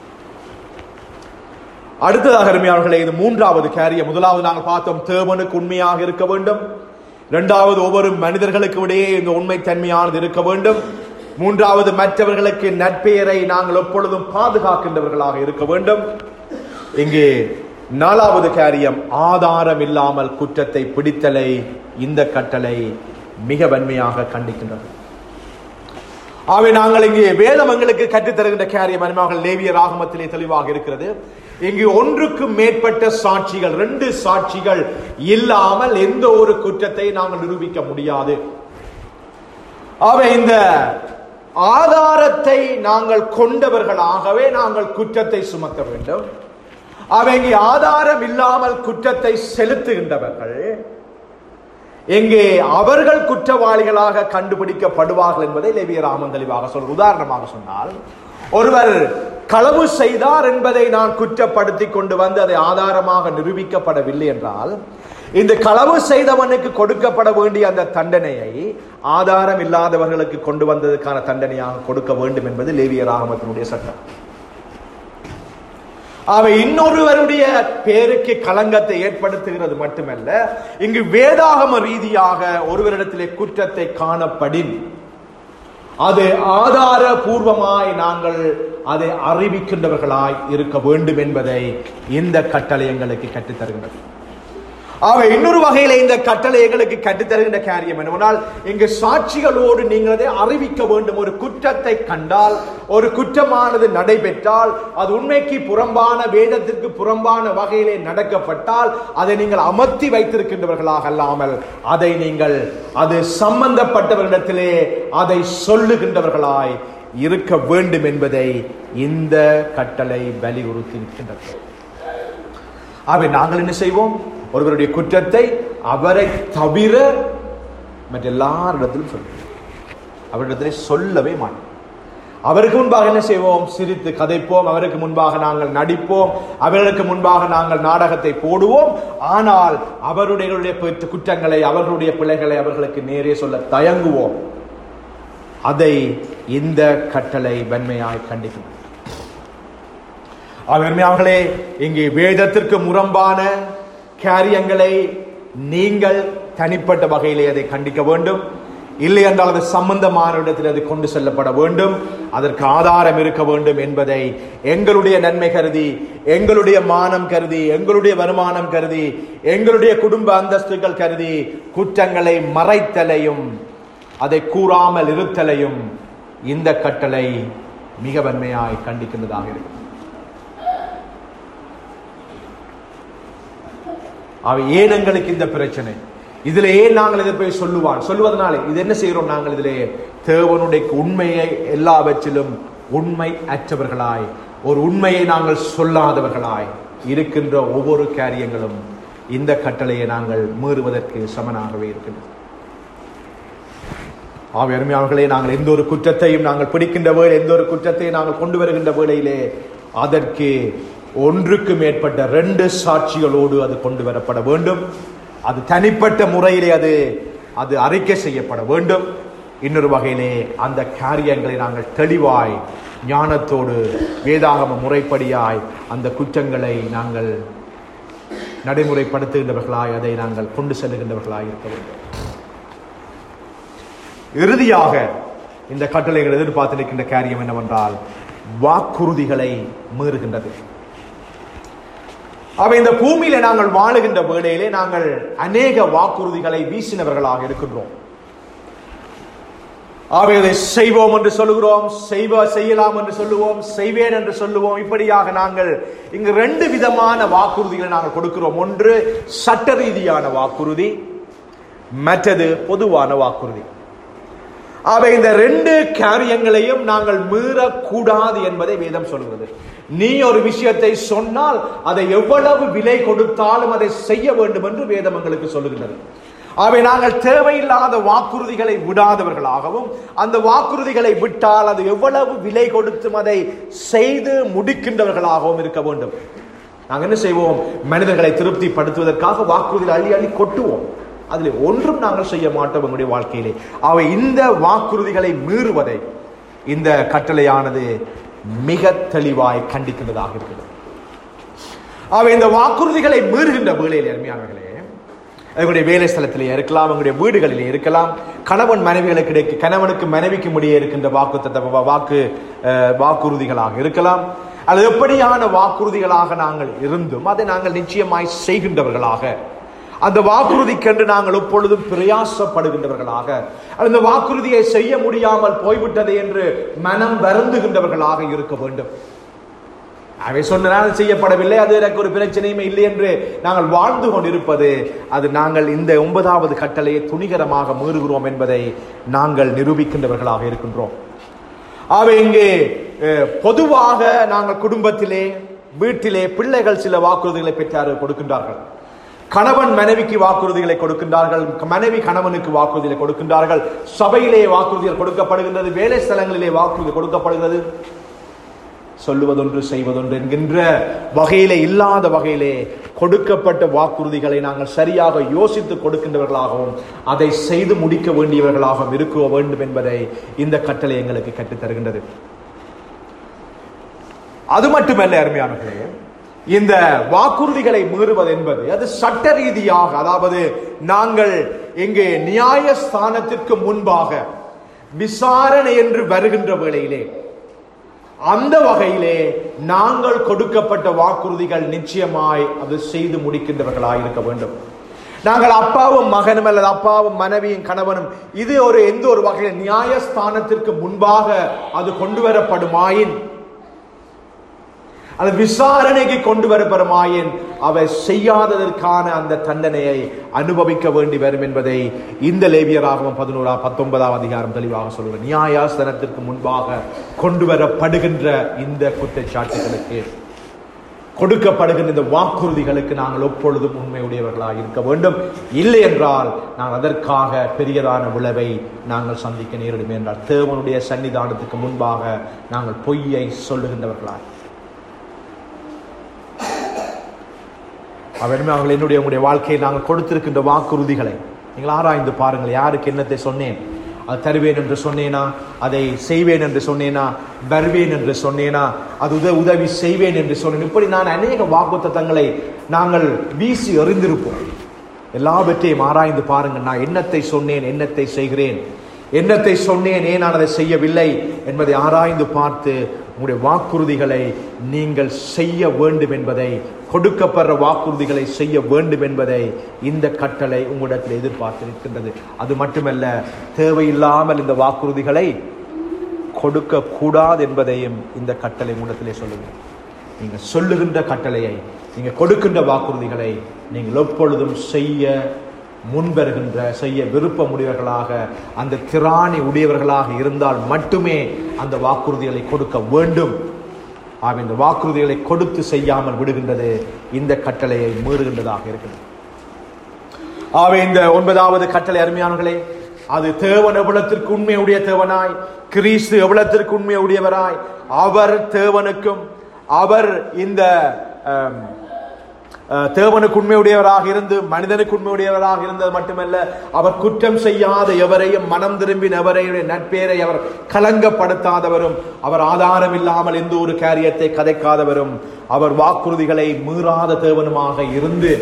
அடுத்ததாக அருமையாளர்களே இது மூன்றாவது காரியம் முதலாவது நாங்கள் பார்த்தோம் தேவனுக்கு உண்மையாக இருக்க வேண்டும் இரண்டாவது ஒவ்வொரு மனிதர்களுக்கு இடையே இந்த உண்மை தன்மையானது இருக்க வேண்டும் மூன்றாவது மற்றவர்களுக்கு நட்பெயரை நாங்கள் எப்பொழுதும் பாதுகாக்கின்றவர்களாக இருக்க வேண்டும் இங்கே நாலாவது காரியம் ஆதாரம் இல்லாமல் குற்றத்தை பிடித்தலை இந்த கட்டளை மிக வன்மையாக கண்டிக்கின்றது ஆகவே நாங்கள் இங்கே வேதம் எங்களுக்கு கற்றுத்தருகின்ற காரியம் அனிமாக லேவிய ராகமத்திலே தெளிவாக இருக்கிறது இங்கு ஒன்றுக்கு மேற்பட்ட சாட்சிகள் ரெண்டு சாட்சிகள் இல்லாமல் எந்த ஒரு குற்றத்தை நாங்கள் நிரூபிக்க முடியாது ஆகவே இந்த ஆதாரத்தை நாங்கள் கொண்டவர்களாகவே நாங்கள் குற்றத்தை சுமத்த வேண்டும் அவங்க ஆதாரம் இல்லாமல் குற்றத்தை செலுத்துகின்றவர்கள் எங்கே அவர்கள் குற்றவாளிகளாக கண்டுபிடிக்கப்படுவார்கள் என்பதை லேவிய ராமன் தெளிவாக சொல்ற உதாரணமாக சொன்னால் ஒருவர் களவு செய்தார் என்பதை நான் குற்றப்படுத்தி கொண்டு வந்து அதை ஆதாரமாக நிரூபிக்கப்படவில்லை என்றால் இந்த களவு செய்தவனுக்கு கொடுக்கப்பட வேண்டிய அந்த தண்டனையை ஆதாரம் இல்லாதவர்களுக்கு கொண்டு வந்ததற்கான தண்டனையாக கொடுக்க வேண்டும் என்பது லேவிய ராகமத்தினுடைய சட்டம் அவை இன்னொருவருடைய பேருக்கு களங்கத்தை ஏற்படுத்துகிறது மட்டுமல்ல இங்கு வேதாகம ரீதியாக ஒருவரிடத்திலே குற்றத்தை காணப்படின் அது ஆதாரபூர்வமாய் நாங்கள் அதை அறிவிக்கின்றவர்களாய் இருக்க வேண்டும் என்பதை இந்த கட்டளை எங்களுக்கு கற்றுத் தருகின்றது அவை இன்னொரு வகையில இந்த கட்டளை எங்களுக்கு கற்றுத்தருகின்ற காரியம் என்னவென்றால் இங்கு சாட்சிகளோடு நீங்கள் அதை அறிவிக்க வேண்டும் ஒரு குற்றத்தை கண்டால் ஒரு குற்றமானது நடைபெற்றால் அது உண்மைக்கு புறம்பான வேதத்திற்கு புறம்பான வகையிலே நடக்கப்பட்டால் அதை நீங்கள் அமர்த்தி வைத்திருக்கின்றவர்களாக அல்லாமல் அதை நீங்கள் அது சம்பந்தப்பட்டவரிடத்திலே அதை சொல்லுகின்றவர்களாய் இருக்க வேண்டும் என்பதை இந்த கட்டளை வலியுறுத்தி இருக்கின்றது அவை நாங்கள் என்ன செய்வோம் ஒருவருடைய குற்றத்தை அவரை தவிர மற்ற எல்லாரிடத்திலும் சொல்லுவோம் அவரிடத்திலே சொல்லவே மாட்டோம் அவருக்கு முன்பாக என்ன செய்வோம் சிரித்து கதைப்போம் அவருக்கு முன்பாக நாங்கள் நடிப்போம் அவர்களுக்கு முன்பாக நாங்கள் நாடகத்தை போடுவோம் ஆனால் அவருடைய பெற்ற குற்றங்களை அவர்களுடைய பிள்ளைகளை அவர்களுக்கு நேரே சொல்ல தயங்குவோம் அதை இந்த கட்டளை வன்மையாய் கண்டிக்கும் அவர்களே இங்கே வேதத்திற்கு முரம்பான காரியங்களை நீங்கள் தனிப்பட்ட வகையிலே அதை கண்டிக்க வேண்டும் இல்லை என்றால் அது சம்பந்தமான இடத்தில் அது கொண்டு செல்லப்பட வேண்டும் அதற்கு ஆதாரம் இருக்க வேண்டும் என்பதை எங்களுடைய நன்மை கருதி எங்களுடைய மானம் கருதி எங்களுடைய வருமானம் கருதி எங்களுடைய குடும்ப அந்தஸ்துகள் கருதி குற்றங்களை மறைத்தலையும் அதை கூறாமல் இருத்தலையும் இந்த கட்டளை மிக வன்மையாய் கண்டிக்கின்றதாக இருக்கும் அவை ஏன் எங்களுக்கு இந்த பிரச்சனை இதுல ஏன் நாங்கள் இதை போய் சொல்லுவான் சொல்லுவதனால இது என்ன செய்கிறோம் நாங்கள் இதிலே தேவனுடைய உண்மையை எல்லாவற்றிலும் உண்மை அற்றவர்களாய் ஒரு உண்மையை நாங்கள் சொல்லாதவர்களாய் இருக்கின்ற ஒவ்வொரு காரியங்களும் இந்த கட்டளையை நாங்கள் மீறுவதற்கு சமனாகவே இருக்கின்றது ஆவி அருமையாளர்களே நாங்கள் எந்த ஒரு குற்றத்தையும் நாங்கள் பிடிக்கின்ற வேளை எந்த ஒரு குற்றத்தையும் நாங்கள் கொண்டு வருகின்ற வேளையிலே அதற்கு ஒன்றுக்கு மேற்பட்ட ரெண்டு சாட்சிகளோடு அது கொண்டு வரப்பட வேண்டும் அது தனிப்பட்ட முறையிலே அது அது அறிக்கை செய்யப்பட வேண்டும் இன்னொரு வகையிலே அந்த காரியங்களை நாங்கள் தெளிவாய் ஞானத்தோடு வேதாகம முறைப்படியாய் அந்த குற்றங்களை நாங்கள் நடைமுறைப்படுத்துகின்றவர்களாய் அதை நாங்கள் கொண்டு செல்லுகின்றவர்களாய் இருக்க வேண்டும் இறுதியாக இந்த கட்டளைகள் எதிர்பார்த்து நிற்கின்ற காரியம் என்னவென்றால் வாக்குறுதிகளை மீறுகின்றது அவை இந்த பூமியில நாங்கள் வாழுகின்ற வேளையிலே நாங்கள் அநேக வாக்குறுதிகளை வீசினவர்களாக இருக்கின்றோம் அவை அதை செய்வோம் என்று சொல்லுகிறோம் செய்வ செய்யலாம் என்று சொல்லுவோம் செய்வேன் என்று சொல்லுவோம் இப்படியாக நாங்கள் இங்கு ரெண்டு விதமான வாக்குறுதிகளை நாங்கள் கொடுக்கிறோம் ஒன்று சட்ட ரீதியான வாக்குறுதி மற்றது பொதுவான வாக்குறுதி அவை இந்த ரெண்டு காரியங்களையும் நாங்கள் மீறக்கூடாது என்பதை வேதம் சொல்கிறது நீ ஒரு விஷயத்தை சொன்னால் அதை எவ்வளவு விலை கொடுத்தாலும் அதை செய்ய வேண்டும் என்று வேதம் எங்களுக்கு சொல்லுகின்றது அவை நாங்கள் தேவையில்லாத வாக்குறுதிகளை விடாதவர்களாகவும் அந்த வாக்குறுதிகளை விட்டால் அது எவ்வளவு விலை கொடுத்தும் அதை செய்து முடிக்கின்றவர்களாகவும் இருக்க வேண்டும் நாங்கள் என்ன செய்வோம் மனிதர்களை திருப்திப்படுத்துவதற்காக வாக்குறுதிகளை அள்ளி அள்ளி கொட்டுவோம் அதில் ஒன்றும் நாங்கள் செய்ய மாட்டோம் எங்களுடைய வாழ்க்கையிலே அவை இந்த வாக்குறுதிகளை மீறுவதை இந்த கட்டளையானது மிக தெளிவாய் கண்டிக்கின்றதாக இருக்கிறது அவை இந்த வாக்குறுதிகளை மீறுகின்ற வேளையில் அருமையானவர்களே எங்களுடைய வேலை ஸ்தலத்திலே இருக்கலாம் எங்களுடைய வீடுகளிலே இருக்கலாம் கணவன் மனைவிகளுக்கு கிடைக்க கணவனுக்கு மனைவிக்கு முடிய இருக்கின்ற வாக்கு வாக்கு வாக்குறுதிகளாக இருக்கலாம் அது எப்படியான வாக்குறுதிகளாக நாங்கள் இருந்தும் அதை நாங்கள் நிச்சயமாய் செய்கின்றவர்களாக அந்த வாக்குறுதிக்கென்று நாங்கள் எப்பொழுதும் பிரயாசப்படுகின்றவர்களாக அந்த வாக்குறுதியை செய்ய முடியாமல் போய்விட்டது என்று மனம் வருந்துகின்றவர்களாக இருக்க வேண்டும் அவை சொன்னால் செய்யப்படவில்லை அது எனக்கு ஒரு பிரச்சனையுமே இல்லை என்று நாங்கள் வாழ்ந்து கொண்டிருப்பது அது நாங்கள் இந்த ஒன்பதாவது கட்டளையை துணிகரமாக மீறுகிறோம் என்பதை நாங்கள் நிரூபிக்கின்றவர்களாக இருக்கின்றோம் அவை இங்கே பொதுவாக நாங்கள் குடும்பத்திலே வீட்டிலே பிள்ளைகள் சில வாக்குறுதிகளை பெற்றார் கொடுக்கின்றார்கள் கணவன் மனைவிக்கு வாக்குறுதிகளை கொடுக்கின்றார்கள் மனைவி கணவனுக்கு வாக்குறுதிகளை கொடுக்கின்றார்கள் சபையிலே வாக்குறுதிகள் கொடுக்கப்படுகின்றது வேலை ஸ்தலங்களிலே வாக்குறுதி கொடுக்கப்படுகிறது சொல்லுவதொன்று செய்வதொன்று என்கின்ற வகையிலே இல்லாத வகையிலே கொடுக்கப்பட்ட வாக்குறுதிகளை நாங்கள் சரியாக யோசித்து கொடுக்கின்றவர்களாகவும் அதை செய்து முடிக்க வேண்டியவர்களாகவும் இருக்க வேண்டும் என்பதை இந்த கட்டளை எங்களுக்கு கற்றுத் தருகின்றது அது மட்டுமல்ல அருமையானவர்களே இந்த வாக்குறுதிகளை மீறுவது என்பது அது சட்ட ரீதியாக அதாவது நாங்கள் இங்கே நியாயஸ்தானத்திற்கு முன்பாக விசாரணை என்று வருகின்ற வேளையிலே அந்த வகையிலே நாங்கள் கொடுக்கப்பட்ட வாக்குறுதிகள் நிச்சயமாய் அது செய்து முடிக்கின்றவர்களாய் இருக்க வேண்டும் நாங்கள் அப்பாவும் மகனும் அல்லது அப்பாவும் மனைவியும் கணவனும் இது ஒரு எந்த ஒரு வகையில் நியாயஸ்தானத்திற்கு முன்பாக அது கொண்டு வரப்படுமாயின் அது விசாரணைக்கு கொண்டு வரப்படுமாயின் அவை செய்யாததற்கான அந்த தண்டனையை அனுபவிக்க வேண்டி வரும் என்பதை இந்த லேவியராகவும் பதினோரா பத்தொன்பதாம் அதிகாரம் தெளிவாக சொல்லுவது நியாயாசனத்திற்கு முன்பாக கொண்டு வரப்படுகின்ற இந்த குற்றச்சாட்டுகளுக்கு கொடுக்கப்படுகின்ற இந்த வாக்குறுதிகளுக்கு நாங்கள் எப்பொழுதும் உண்மையுடையவர்களாக இருக்க வேண்டும் இல்லை என்றால் நாங்கள் அதற்காக பெரியதான விளைவை நாங்கள் சந்திக்க நேரிடும் என்றால் தேவனுடைய சன்னிதானத்துக்கு முன்பாக நாங்கள் பொய்யை சொல்லுகின்றவர்களாய் அவனுமே அவர்கள் என்னுடைய உங்களுடைய வாழ்க்கையில் நாங்கள் கொடுத்திருக்கின்ற வாக்குறுதிகளை நீங்கள் ஆராய்ந்து பாருங்கள் யாருக்கு என்னத்தை சொன்னேன் அது தருவேன் என்று சொன்னேனா அதை செய்வேன் என்று சொன்னேனா வருவேன் என்று சொன்னேனா அது உத உதவி செய்வேன் என்று சொன்னேன் இப்படி நான் அநேக வாக்குத்தத்தங்களை நாங்கள் வீசி எறிந்திருப்போம் எல்லாவற்றையும் ஆராய்ந்து பாருங்கள் நான் என்னத்தை சொன்னேன் என்னத்தை செய்கிறேன் என்னத்தை சொன்னேன் ஏன் நான் அதை செய்யவில்லை என்பதை ஆராய்ந்து பார்த்து உங்களுடைய வாக்குறுதிகளை நீங்கள் செய்ய வேண்டும் என்பதை கொடுக்கப்படுற வாக்குறுதிகளை செய்ய வேண்டும் என்பதை இந்த கட்டளை உங்களிடத்தில் எதிர்பார்த்திருக்கின்றது அது மட்டுமல்ல தேவையில்லாமல் இந்த வாக்குறுதிகளை கொடுக்க கூடாது என்பதையும் இந்த கட்டளை உங்களிடத்திலே சொல்லுங்கள் நீங்க சொல்லுகின்ற கட்டளையை நீங்க கொடுக்கின்ற வாக்குறுதிகளை நீங்கள் எப்பொழுதும் செய்ய முன்வருகின்ற செய்ய விருப்பமுடையவர்களாக அந்த திராணி உடையவர்களாக இருந்தால் மட்டுமே அந்த வாக்குறுதிகளை கொடுக்க வேண்டும் ஆக இந்த வாக்குறுதிகளை கொடுத்து செய்யாமல் விடுகின்றது இந்த கட்டளையை மீறுகின்றதாக இருக்கிறது ஆகவே இந்த ஒன்பதாவது கட்டளை அருமையானவர்களே அது தேவன் எவ்வளத்திற்கு உண்மையுடைய தேவனாய் கிறிஸ்து எவ்வளத்திற்கு உண்மையுடையவராய் அவர் தேவனுக்கும் அவர் இந்த ஆம், அஹ், தேவனுக்கு உண்மையுடையவராக இருந்து மனிதனுக்கு உண்மையுடையவராக இருந்தது மட்டுமல்ல அவர் குற்றம் செய்யாத எவரையும் மனம் திரும்பின எவரையும் நட்பேரை அவர் கலங்கப்படுத்தாதவரும் அவர் ஆதாரம் இல்லாமல் எந்த ஒரு காரியத்தை கதைக்காதவரும் அவர் வாக்குறுதிகளை மீறாத தேவனுமாக இருந்து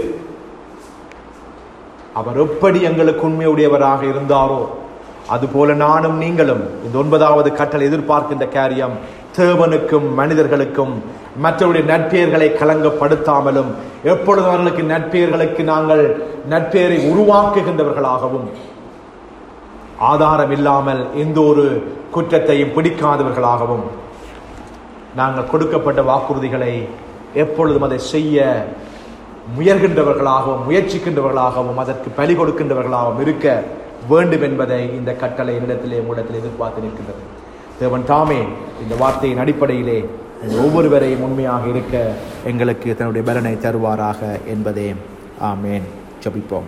அவர் எப்படி எங்களுக்கு உண்மையுடையவராக இருந்தாரோ அதுபோல நானும் நீங்களும் இந்த ஒன்பதாவது கட்டளை எதிர்பார்க்கின்ற காரியம் தேவனுக்கும் மனிதர்களுக்கும் மற்றவருடைய நட்பெயர்களை கலங்கப்படுத்தாமலும் எப்பொழுதும் அவர்களுக்கு நட்பெயர்களுக்கு நாங்கள் நட்பெயரை உருவாக்குகின்றவர்களாகவும் ஆதாரம் இல்லாமல் எந்த ஒரு குற்றத்தையும் பிடிக்காதவர்களாகவும் நாங்கள் கொடுக்கப்பட்ட வாக்குறுதிகளை எப்பொழுதும் அதை செய்ய முயல்கின்றவர்களாகவும் முயற்சிக்கின்றவர்களாகவும் அதற்கு பலி கொடுக்கின்றவர்களாகவும் இருக்க வேண்டும் என்பதை இந்த கட்டளை என்னிடத்திலே உங்களிடத்தில் எதிர்பார்த்து நிற்கின்றது தேவன் தாமே இந்த வார்த்தையின் அடிப்படையிலே எங்கள் ஒவ்வொருவரையும் உண்மையாக இருக்க எங்களுக்கு தன்னுடைய பலனை தருவாராக என்பதே ஆமேன் ஜெபிப்போம்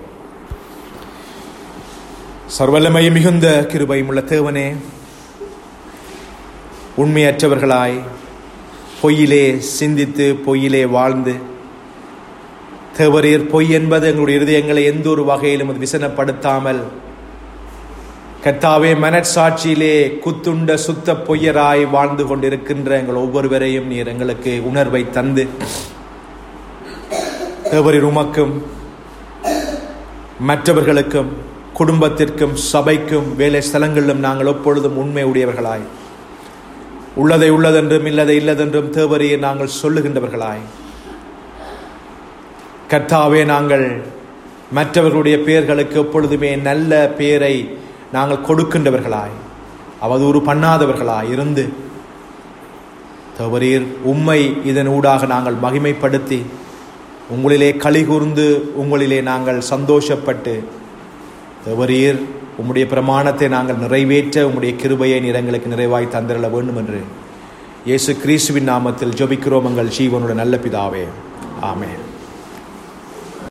சர்வல்லமை மிகுந்த கிருபையும் உள்ள தேவனே உண்மையற்றவர்களாய் பொய்யிலே சிந்தித்து பொய்யிலே வாழ்ந்து தேவரீர் பொய் என்பது எங்களுடைய இருதயங்களை எந்த ஒரு வகையிலும் அது விசனப்படுத்தாமல் கர்த்தாவே மனச்சாட்சியிலே குத்துண்ட சுத்த பொய்யராய் வாழ்ந்து கொண்டிருக்கின்ற எங்கள் ஒவ்வொருவரையும் நீர் எங்களுக்கு உணர்வை தந்து தேவரீர் உமக்கும் மற்றவர்களுக்கும் குடும்பத்திற்கும் சபைக்கும் வேலை ஸ்தலங்களிலும் நாங்கள் எப்பொழுதும் உண்மை உடையவர்களாய் உள்ளதை உள்ளதென்றும் இல்லதை இல்லதென்றும் தேவரையே நாங்கள் சொல்லுகின்றவர்களாய் கர்த்தாவே நாங்கள் மற்றவர்களுடைய பெயர்களுக்கு எப்பொழுதுமே நல்ல பெயரை நாங்கள் கொடுக்கின்றவர்களாய் அவதூறு பண்ணாதவர்களாய் இருந்து தவறீர் உம்மை இதன் ஊடாக நாங்கள் மகிமைப்படுத்தி உங்களிலே களி கூர்ந்து உங்களிலே நாங்கள் சந்தோஷப்பட்டு தவறீர் உம்முடைய பிரமாணத்தை நாங்கள் நிறைவேற்ற உம்முடைய கிருபையை நீர் எங்களுக்கு நிறைவாய் தந்திரல வேண்டும் என்று இயேசு கிறிஸ்துவின் நாமத்தில் ஜெபிக்கிறோம் எங்கள் ஜீவனுடைய நல்ல பிதாவே ஆமென்